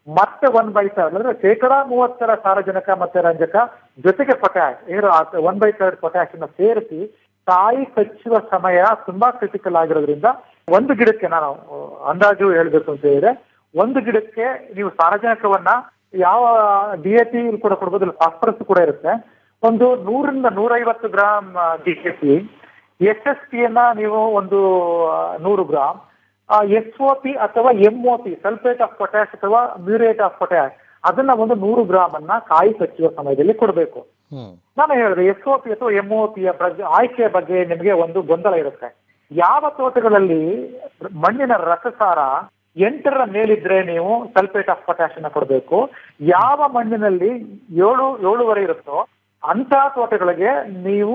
ಮತ್ತೆ ಒನ್ ಬೈ ತರ್ಡ್ ಅಂದ್ರೆ ಶೇಕಡಾ ಮೂವತ್ತರ ಸಾರಜನಕ ಮತ್ತೆ ರಂಜಕ ಜೊತೆಗೆ ಪೊಟ್ಯಾಶ್ ಏನು ಒನ್ ಬೈ ತರ್ಡ್ ಪೊಟ್ಯಾಶ್ ಅನ್ನ ಸೇರಿಸಿ ಕಾಯಿ ಕಚ್ಚುವ ಸಮಯ ತುಂಬಾ ಕ್ರಿಟಿಕಲ್ ಆಗಿರೋದ್ರಿಂದ ಒಂದು ಗಿಡಕ್ಕೆ ನಾನು ಆ, ಅಂದಾಜು ಹೇಳ್ಬೇಕು ಅಂತ ಹೇಳಿದ್ರೆ ಒಂದು ಗಿಡಕ್ಕೆ ನೀವು ಸಾರಜನಕವನ್ನ ಯಾವ ಡಿ ಎ ಪಿ ಕೂಡ ಕೊಡ್ಬೋದು ಫಾಸ್ಫರಸ್ ಕೂಡ ಇರುತ್ತೆ ಒಂದು ನೂರಿಂದ ನೂರೈವತ್ತು gram D A P S S ಪಿಯನ್ನ ನೀವು ಒಂದು ಆ, ನೂರು ಗ್ರಾಮ್ ಎಸ್ ಒ ಪಿ ಅಥವಾ M O P sulphate of potash ಅಥವಾ ಮ್ಯೂರೇಟ್ ಆಫ್ ಪೊಟ್ಯಾಶ್ ಅದನ್ನ ಒಂದು ನೂರು ಗ್ರಾಮ್ ಅನ್ನ ಕಾಯಿ ಕಚ್ಚುವ ಸಮಯದಲ್ಲಿ ಕೊಡಬೇಕು ಹ್ಮ್ ನಾನು ಹೇಳಿದೆ ಎಸ್ ಒ ಪಿ ಅಥವಾ ಎಂ ಒ ಪಿಯ ಆಯ್ಕೆಯ ಬಗ್ಗೆ ನಿಮಗೆ ಒಂದು ಗೊಂದಲ ಇರುತ್ತೆ ಯಾವ ತೋಟಗಳಲ್ಲಿ ಮಣ್ಣಿನ ರಸಸಾರ ಎಂಟರ ಮೇಲಿದ್ರೆ ನೀವು ಸಲ್ಫೇಟ್ ಆಫ್ ಪೊಟ್ಯಾಶ್ ಅನ್ನ ಕೊಡಬೇಕು ಯಾವ ಮಣ್ಣಿನಲ್ಲಿ ಏಳು ಏಳುವರೆ ಇರುತ್ತೋ ಅಂತ ತೋಟಗಳಿಗೆ ನೀವು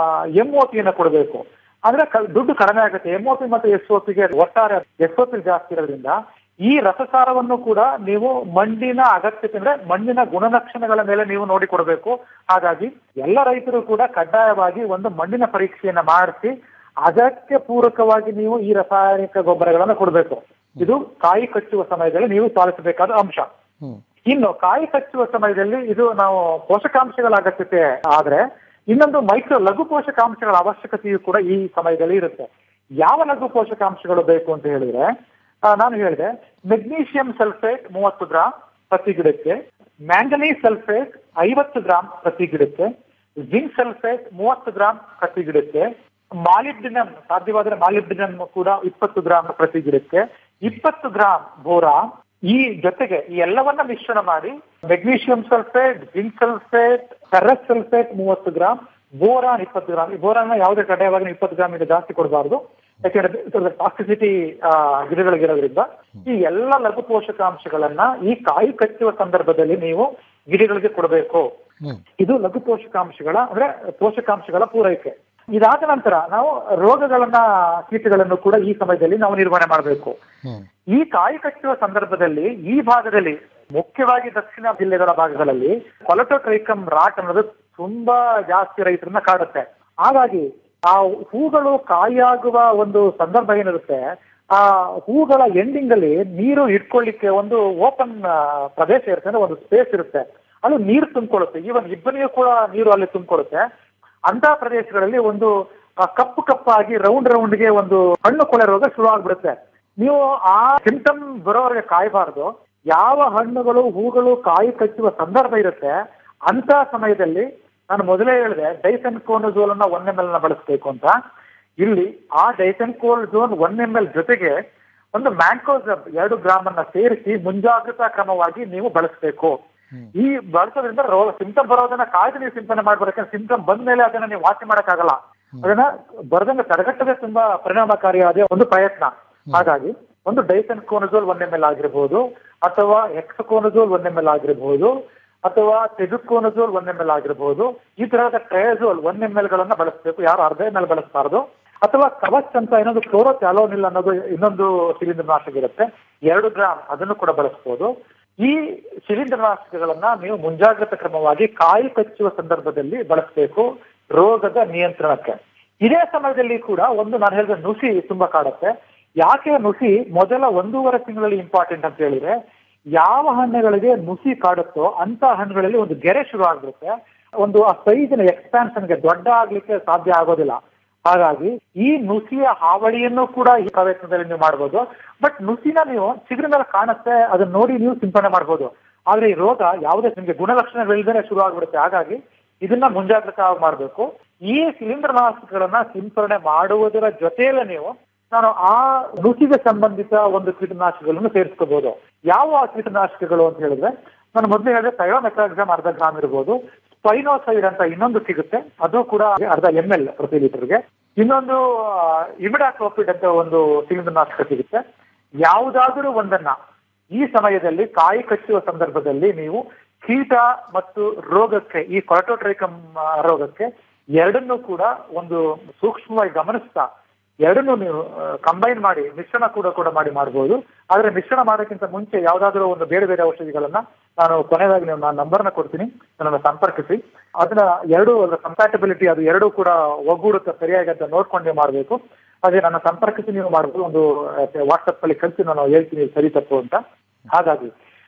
ಎಂ ಒ ಪಿಯನ್ನು ಕೊಡಬೇಕು ಅಂದ್ರೆ ಕ- ದುಡ್ಡು ಕಡಿಮೆ ಆಗುತ್ತೆ ಎಂ ಒ ಪಿ ಮತ್ತು ಎಸ್ ಒ ಪಿಗೆ ಒಟ್ಟಾರೆ ಎಸ್ ಒ ಪಿ ಜಾಸ್ತಿ ಇರೋದ್ರಿಂದ ಈ ರಸಸಾರವನ್ನು ಕೂಡ ನೀವು ಮಣ್ಣಿನ ಅಗತ್ಯತೆ ಅಂದ್ರೆ ಮಣ್ಣಿನ ಗುಣಲಕ್ಷಣಗಳ ಮೇಲೆ ನೀವು ನೋಡಿ ಕೊಡಬೇಕು ಹಾಗಾಗಿ ಎಲ್ಲ ರೈತರು ಕೂಡ ಕಡ್ಡಾಯವಾಗಿ ಒಂದು ಮಣ್ಣಿನ ಪರೀಕ್ಷೆಯನ್ನ ಮಾಡಿಸಿ ಅದಕ್ಕೆ ಪೂರಕವಾಗಿ ನೀವು ಈ ರಾಸಾಯನಿಕ ಗೊಬ್ಬರಗಳನ್ನ ಕೊಡಬೇಕು ಇದು ಕಾಯಿ ಕಚ್ಚುವ ಸಮಯದಲ್ಲಿ ನೀವು ಪಾಲಿಸಬೇಕಾದ ಅಂಶ ಹ್ಮ್ ಇನ್ನು ಕಾಯಿ ಕಚ್ಚುವ ಸಮಯದಲ್ಲಿ ಇದು ನಾವು ಪೋಷಕಾಂಶಗಳ ಅಗತ್ಯತೆ ಆದ್ರೆ ಇನ್ನೊಂದು ಮೈಕ್ರೋ ಲಘು ಪೋಷಕಾಂಶಗಳ ಅವಶ್ಯಕತೆಯು ಕೂಡ ಈ ಸಮಯದಲ್ಲಿ ಇರುತ್ತೆ ಯಾವ ಲಘು ಪೋಷಕಾಂಶಗಳು ಬೇಕು ಅಂತ ಹೇಳಿದ್ರೆ ಆ, ನಾನು ಹೇಳಿದೆ ಮೆಗ್ನೀಷಿಯಂ ಸಲ್ಫೇಟ್ ಮೂವತ್ತು ಗ್ರಾಂ ಪ್ರತಿ ಗಿಡಕ್ಕೆ ಮ್ಯಾಂಗನೀಸ್ ಸಲ್ಫೇಟ್ ಐವತ್ತು ಗ್ರಾಂ ಪ್ರತಿ ಗಿಡಕ್ಕೆ ಜಿಂಕ್ ಸಲ್ಫೇಟ್ ಮೂವತ್ತು ಗ್ರಾಂ ಪ್ರತಿ ಗಿಡಕ್ಕೆ ಮಾಲಿಬ್ಡಿನಮ್ ಸಾಧ್ಯವಾದರೆ ಮಾಲಿಬ್ಡಿನಮ್ ಕೂಡ ಇಪ್ಪತ್ತು ಗ್ರಾಂ ಪ್ರತಿ ಗಿಡಕ್ಕೆ ಇಪ್ಪತ್ತು ಗ್ರಾಂ ಬೋರಾನ್ ಈ ಜೊತೆಗೆ ಈ ಎಲ್ಲವನ್ನ ಮಿಶ್ರಣ ಮಾಡಿ magnesium sulphate zinc sulphate ferrous sulphate ಮೂವತ್ತು ಗ್ರಾಂ ಬೋರಾನ್ ಇಪ್ಪತ್ತು ಗ್ರಾಮ್ ಈ ಬೋರಾನ್ ಯಾವುದೇ ಕಡ್ಡಾಯವಾಗಿ ಇಪ್ಪತ್ತು ಗ್ರಾಮ್ ಇಂದ ಜಾಸ್ತಿ ಕೊಡಬಾರ್ದು ಯಾಕೆಂದ್ರೆ ಟಾಕ್ಸಿಸಿಟಿ ಗಿಡಗಳಿಗಿರೋದ್ರಿಂದ ಈ ಎಲ್ಲ ಲಘು ಪೋಷಕಾಂಶಗಳನ್ನ ಈ ಕಾಯಿ ಕಚ್ಚುವ ಸಂದರ್ಭದಲ್ಲಿ ನೀವು ಗಿಡಗಳಿಗೆ ಕೊಡಬೇಕು ಹ್ಮ್ ಇದು ಲಘು ಪೋಷಕಾಂಶಗಳ ಅಂದ್ರೆ ಪೋಷಕಾಂಶಗಳ ಪೂರೈಕೆ ಇದಾದ ನಂತರ ನಾವು ರೋಗಗಳನ್ನ ಕೀಟಗಳನ್ನು ಕೂಡ ಈ ಸಮಯದಲ್ಲಿ ನಾವು ನಿರ್ವಹಣೆ ಮಾಡಬೇಕು ಹ್ಮ್ ಈ ಕಾಯಿ ಕಚ್ಚುವ ಸಂದರ್ಭದಲ್ಲಿ ಈ ಭಾಗದಲ್ಲಿ ಮುಖ್ಯವಾಗಿ ದಕ್ಷಿಣ ಜಿಲ್ಲೆಗಳ ಭಾಗಗಳಲ್ಲಿ ಕೊಲಟೋಟ್ರೈಕಮ್ ರಾಟ್ ಅನ್ನೋದು ತುಂಬಾ ಜಾಸ್ತಿ ರೈತರನ್ನ ಕಾಡುತ್ತೆ ಹಾಗಾಗಿ ಆ ಹೂಗಳು ಕಾಯಿಯಾಗುವ ಒಂದು ಸಂದರ್ಭ ಏನಿರುತ್ತೆ ಆ ಹೂಗಳ ಎಂಡಿಂಗ್ ಅಲ್ಲಿ ನೀರು ಇಟ್ಕೊಳ್ಳಿಕ್ಕೆ ಒಂದು ಓಪನ್ ಪ್ರದೇಶ ಇರುತ್ತೆ ಅಂದ್ರೆ ಒಂದು ಸ್ಪೇಸ್ ಇರುತ್ತೆ ಅಲ್ಲಿ ನೀರು ತುಂಬಿಕೊಳ್ಳುತ್ತೆ ಈವನ್ ಇಬ್ಬನಿಗೂ ಕೂಡ ನೀರು ಅಲ್ಲಿ ತುಂಬಿಕೊಳ್ಳುತ್ತೆ ಅಂತ ಪ್ರದೇಶಗಳಲ್ಲಿ ಒಂದು ಆ, ಕಪ್ಪು ಕಪ್ಪಾಗಿ ರೌಂಡ್ ರೌಂಡ್ಗೆ ಒಂದು ಹಣ್ಣು ಕೊಳೆ ರೋಗ ಶುರು ಆಗ್ಬಿಡುತ್ತೆ ನೀವು ಆ ಸಿಂಟಮ್ ಬರೋವರೆಗೆ ಕಾಯಬಾರ್ದು ಯಾವ ಹಣ್ಣುಗಳು ಹೂಗಳು ಕಾಯಿ ಕಚ್ಚುವ ಸಂದರ್ಭ ಇರುತ್ತೆ ಅಂತ ಸಮಯದಲ್ಲಿ ನಾನು ಮೊದಲೇ ಹೇಳಿದೆ ಡೈಸನ್ ಕೋನೋಜೋಲ್ ಅನ್ನ ಒನ್ ಎಂ ಎಲ್ ನ ಬಳಸಬೇಕು ಅಂತ ಇಲ್ಲಿ ಆ ಡೈಸನ್ ಜೋನ್ ಒನ್ ಎಂ ಎಲ್ ಜೊತೆಗೆ ಒಂದು ಮ್ಯಾಂಕೋಸಬ್ ಎರಡು ಗ್ರಾಮ್ ಅನ್ನ ಸೇರಿಸಿ ಮುಂಜಾಗ್ರತಾ ಕ್ರಮವಾಗಿ ನೀವು ಬಳಸಬೇಕು ಈ ಬಳಸೋದ್ರಿಂದ ರೋಗ ಸಿಂಟಮ್ ಬರೋದನ್ನ ಕಾಯ್ದು ನೀವು ಸಿಂಪಡಣೆ ಮಾಡ್ಬೇಕು ಸಿಂಟಮ್ ಬಂದ ಮೇಲೆ ಅದನ್ನ ನೀವು ವಾಸಿ ಮಾಡಕ್ಕಾಗಲ್ಲ ಅದನ್ನ ಬರದಂಗ ತಡೆಗಟ್ಟದೆ ತುಂಬಾ ಪರಿಣಾಮಕಾರಿಯಾದ ಒಂದು ಪ್ರಯತ್ನ ಹಾಗಾಗಿ ಒಂದು difenoconazole one M L ಆಗಿರ್ಬೋದು ಅಥವಾ ಎಕ್ಸಕೋನಜೋಲ್ ಒನ್ ಎಂ ಎಲ್ ಆಗಿರ್ಬೋದು ಅಥವಾ ಟೆಜುಕೋನಜೋಲ್ ಒನ್ ಎಂ ಎಲ್ ಆಗಿರ್ಬೋದು ಈ ತರಹದ ಟ್ರಯಜೋಲ್ ಒನ್ ಎಂ ಎಲ್ ಗಳನ್ನ ಬಳಸಬೇಕು ಯಾರು ಅರ್ಧ ಎಂ ಎಲ್ ಬಳಸಬಾರದು ಅಥವಾ ಕವಚ್ ಅಂತ ಇನ್ನೊಂದು ಕ್ಲೋರೋಥ್ಯಾಲೋನಿಲ್ ಅನ್ನೋದು ಇನ್ನೊಂದು ಶಿಲೀಂಧ್ರನಾಶಕ ಇರುತ್ತೆ ಎರಡು ಗ್ರಾಮ್ ಅದನ್ನು ಕೂಡ ಬಳಸಬಹುದು ಈ ಶಿಲೀಂಧ್ರನಾಶಕಗಳನ್ನ ನೀವು ಮುಂಜಾಗ್ರತಾ ಕ್ರಮವಾಗಿ ಕಾಯಿ ಕಚ್ಚುವ ಸಂದರ್ಭದಲ್ಲಿ ಬಳಸಬೇಕು ರೋಗದ ನಿಯಂತ್ರಣಕ್ಕೆ ಇದೇ ಸಮಯದಲ್ಲಿ ಕೂಡ ಒಂದು ನಾನು ಹೇಳಿದ ನುಸಿ ತುಂಬಾ ಕಾಡುತ್ತೆ ಯಾಕೆ ನುಸಿ ಮೊದಲ ಒಂದೂವರೆ ತಿಂಗಳಲ್ಲಿ ಇಂಪಾರ್ಟೆಂಟ್ ಅಂತ ಹೇಳಿದ್ರೆ ಯಾವ ಹಣ್ಣುಗಳಿಗೆ ನುಸಿ ಕಾಡುತ್ತೋ ಅಂತ ಹಣ್ಣುಗಳಲ್ಲಿ ಒಂದು ಗೆರೆ ಶುರು ಆಗ್ಬಿಡುತ್ತೆ ಒಂದು ಆ ಸೈಜಿನ ಎಕ್ಸ್ಪಾನ್ಷನ್ಗೆ ದೊಡ್ಡ ಆಗ್ಲಿಕ್ಕೆ ಸಾಧ್ಯ ಆಗೋದಿಲ್ಲ ಹಾಗಾಗಿ ಈ ನುಸಿಯ ಹಾವಳಿಯನ್ನು ಕೂಡ ಈ ಪ್ರಯತ್ನದಲ್ಲಿ ನೀವು ಮಾಡಬಹುದು ಬಟ್ ನುಸಿನ ನೀವು ಚಿಗುರಿನ ಮೇಲೆ ಕಾಣುತ್ತೆ ಅದನ್ನ ನೋಡಿ ನೀವು ಸಿಂಪಡಣೆ ಮಾಡಬಹುದು ಆದ್ರೆ ಈ ರೋಗ ಯಾವುದೇ ನಿಮಗೆ ಗುಣಲಕ್ಷಣಗಳಿಲ್ಲದೆ ಶುರು ಆಗ್ಬಿಡುತ್ತೆ ಹಾಗಾಗಿ ಇದನ್ನ ಮುಂಜಾಗ್ರತಾ ಮಾಡಬೇಕು ಈ ಶಿಲೀಂಧ್ರನಾಶಕಗಳನ್ನ ಸಿಂಪಡಣೆ ಮಾಡುವುದರ ಜೊತೆಯಲ್ಲೇ ನೀವು ನಾನು ಆ ನುಸಿಗೆ ಸಂಬಂಧಿತ ಒಂದು ಕೀಟನಾಶಕಗಳನ್ನು ಸೇರಿಸ್ಕೋಬಹುದು ಯಾವ ಆ ಕೀಟನಾಶಕಗಳು ಅಂತ ಹೇಳಿದ್ರೆ ನಾನು ಮೊದಲು ಹೇಳಿದ್ರೆ ಥೈರೋಮೆಥಾಕ್ಸಾಮ್ ಅರ್ಧ ಗ್ರಾಮ್ ಇರ್ಬೋದು ಸ್ಪೈನೋಸೈಡ್ ಅಂತ ಇನ್ನೊಂದು ಸಿಗುತ್ತೆ ಅದು ಕೂಡ ಅರ್ಧ ಎಂ ಎಲ್ ಪ್ರತಿ ಲೀಟರ್ಗೆ ಇನ್ನೊಂದು ಇಮಿಡಾಕ್ಲೋಪಿಡ್ ಅಂತ ಒಂದು ಶಿಲೀಂಧ್ರನಾಶಕ ಸಿಗುತ್ತೆ ಯಾವುದಾದರೂ ಒಂದನ್ನ ಈ ಸಮಯದಲ್ಲಿ ಕಾಯಿ ಕಚ್ಚುವ ಸಂದರ್ಭದಲ್ಲಿ ನೀವು ಕೀಟ ಮತ್ತು ರೋಗಕ್ಕೆ ಈ ಕೊರಟೋಟ್ರೈಕಮ್ ರೋಗಕ್ಕೆ ಎರಡನ್ನೂ ಕೂಡ ಒಂದು ಸೂಕ್ಷ್ಮವಾಗಿ ಗಮನಿಸ್ತಾ ಎರಡನ್ನೂ ನೀವು ಕಂಬೈನ್ ಮಾಡಿ ಮಿಶ್ರಣ ಕೂಡ ಕೂಡ ಮಾಡಿ ಮಾಡಬಹುದು ಆದ್ರೆ ಮಿಶ್ರಣ ಮಾಡೋಕ್ಕಿಂತ ಮುಂಚೆ ಯಾವ್ದಾದ್ರು ಒಂದು ಬೇರೆ ಬೇರೆ ಔಷಧಿಗಳನ್ನ ನಾನು ಕೊನೆಯದಾಗಿ ನೀವು ನಾನು ನಂಬರ್ನ ಕೊಡ್ತೀನಿ ನನ್ನನ್ನು ಸಂಪರ್ಕಿಸಿ ಅದನ್ನ ಎರಡು ಕಂಪ್ಯಾಟಬಿಲಿಟಿ ಅದು ಎರಡೂ ಕೂಡ ಒಗ್ಗೂಡುತ್ತೆ ಸರಿಯಾಗಿ ಅಂತ ನೋಡ್ಕೊಂಡು ನೀವು ಮಾಡಬೇಕು ಅದೇ ನನ್ನ ಸಂಪರ್ಕಿಸಿ ನೀವು ಮಾಡಬಹುದು ಒಂದು ವಾಟ್ಸಪ್ ಅಲ್ಲಿ ಕಳಿಸಿ ನಾನು ಹೇಳ್ತೀನಿ ಸರಿ ತಪ್ಪು ಅಂತ ಹಾಗಾಗಿ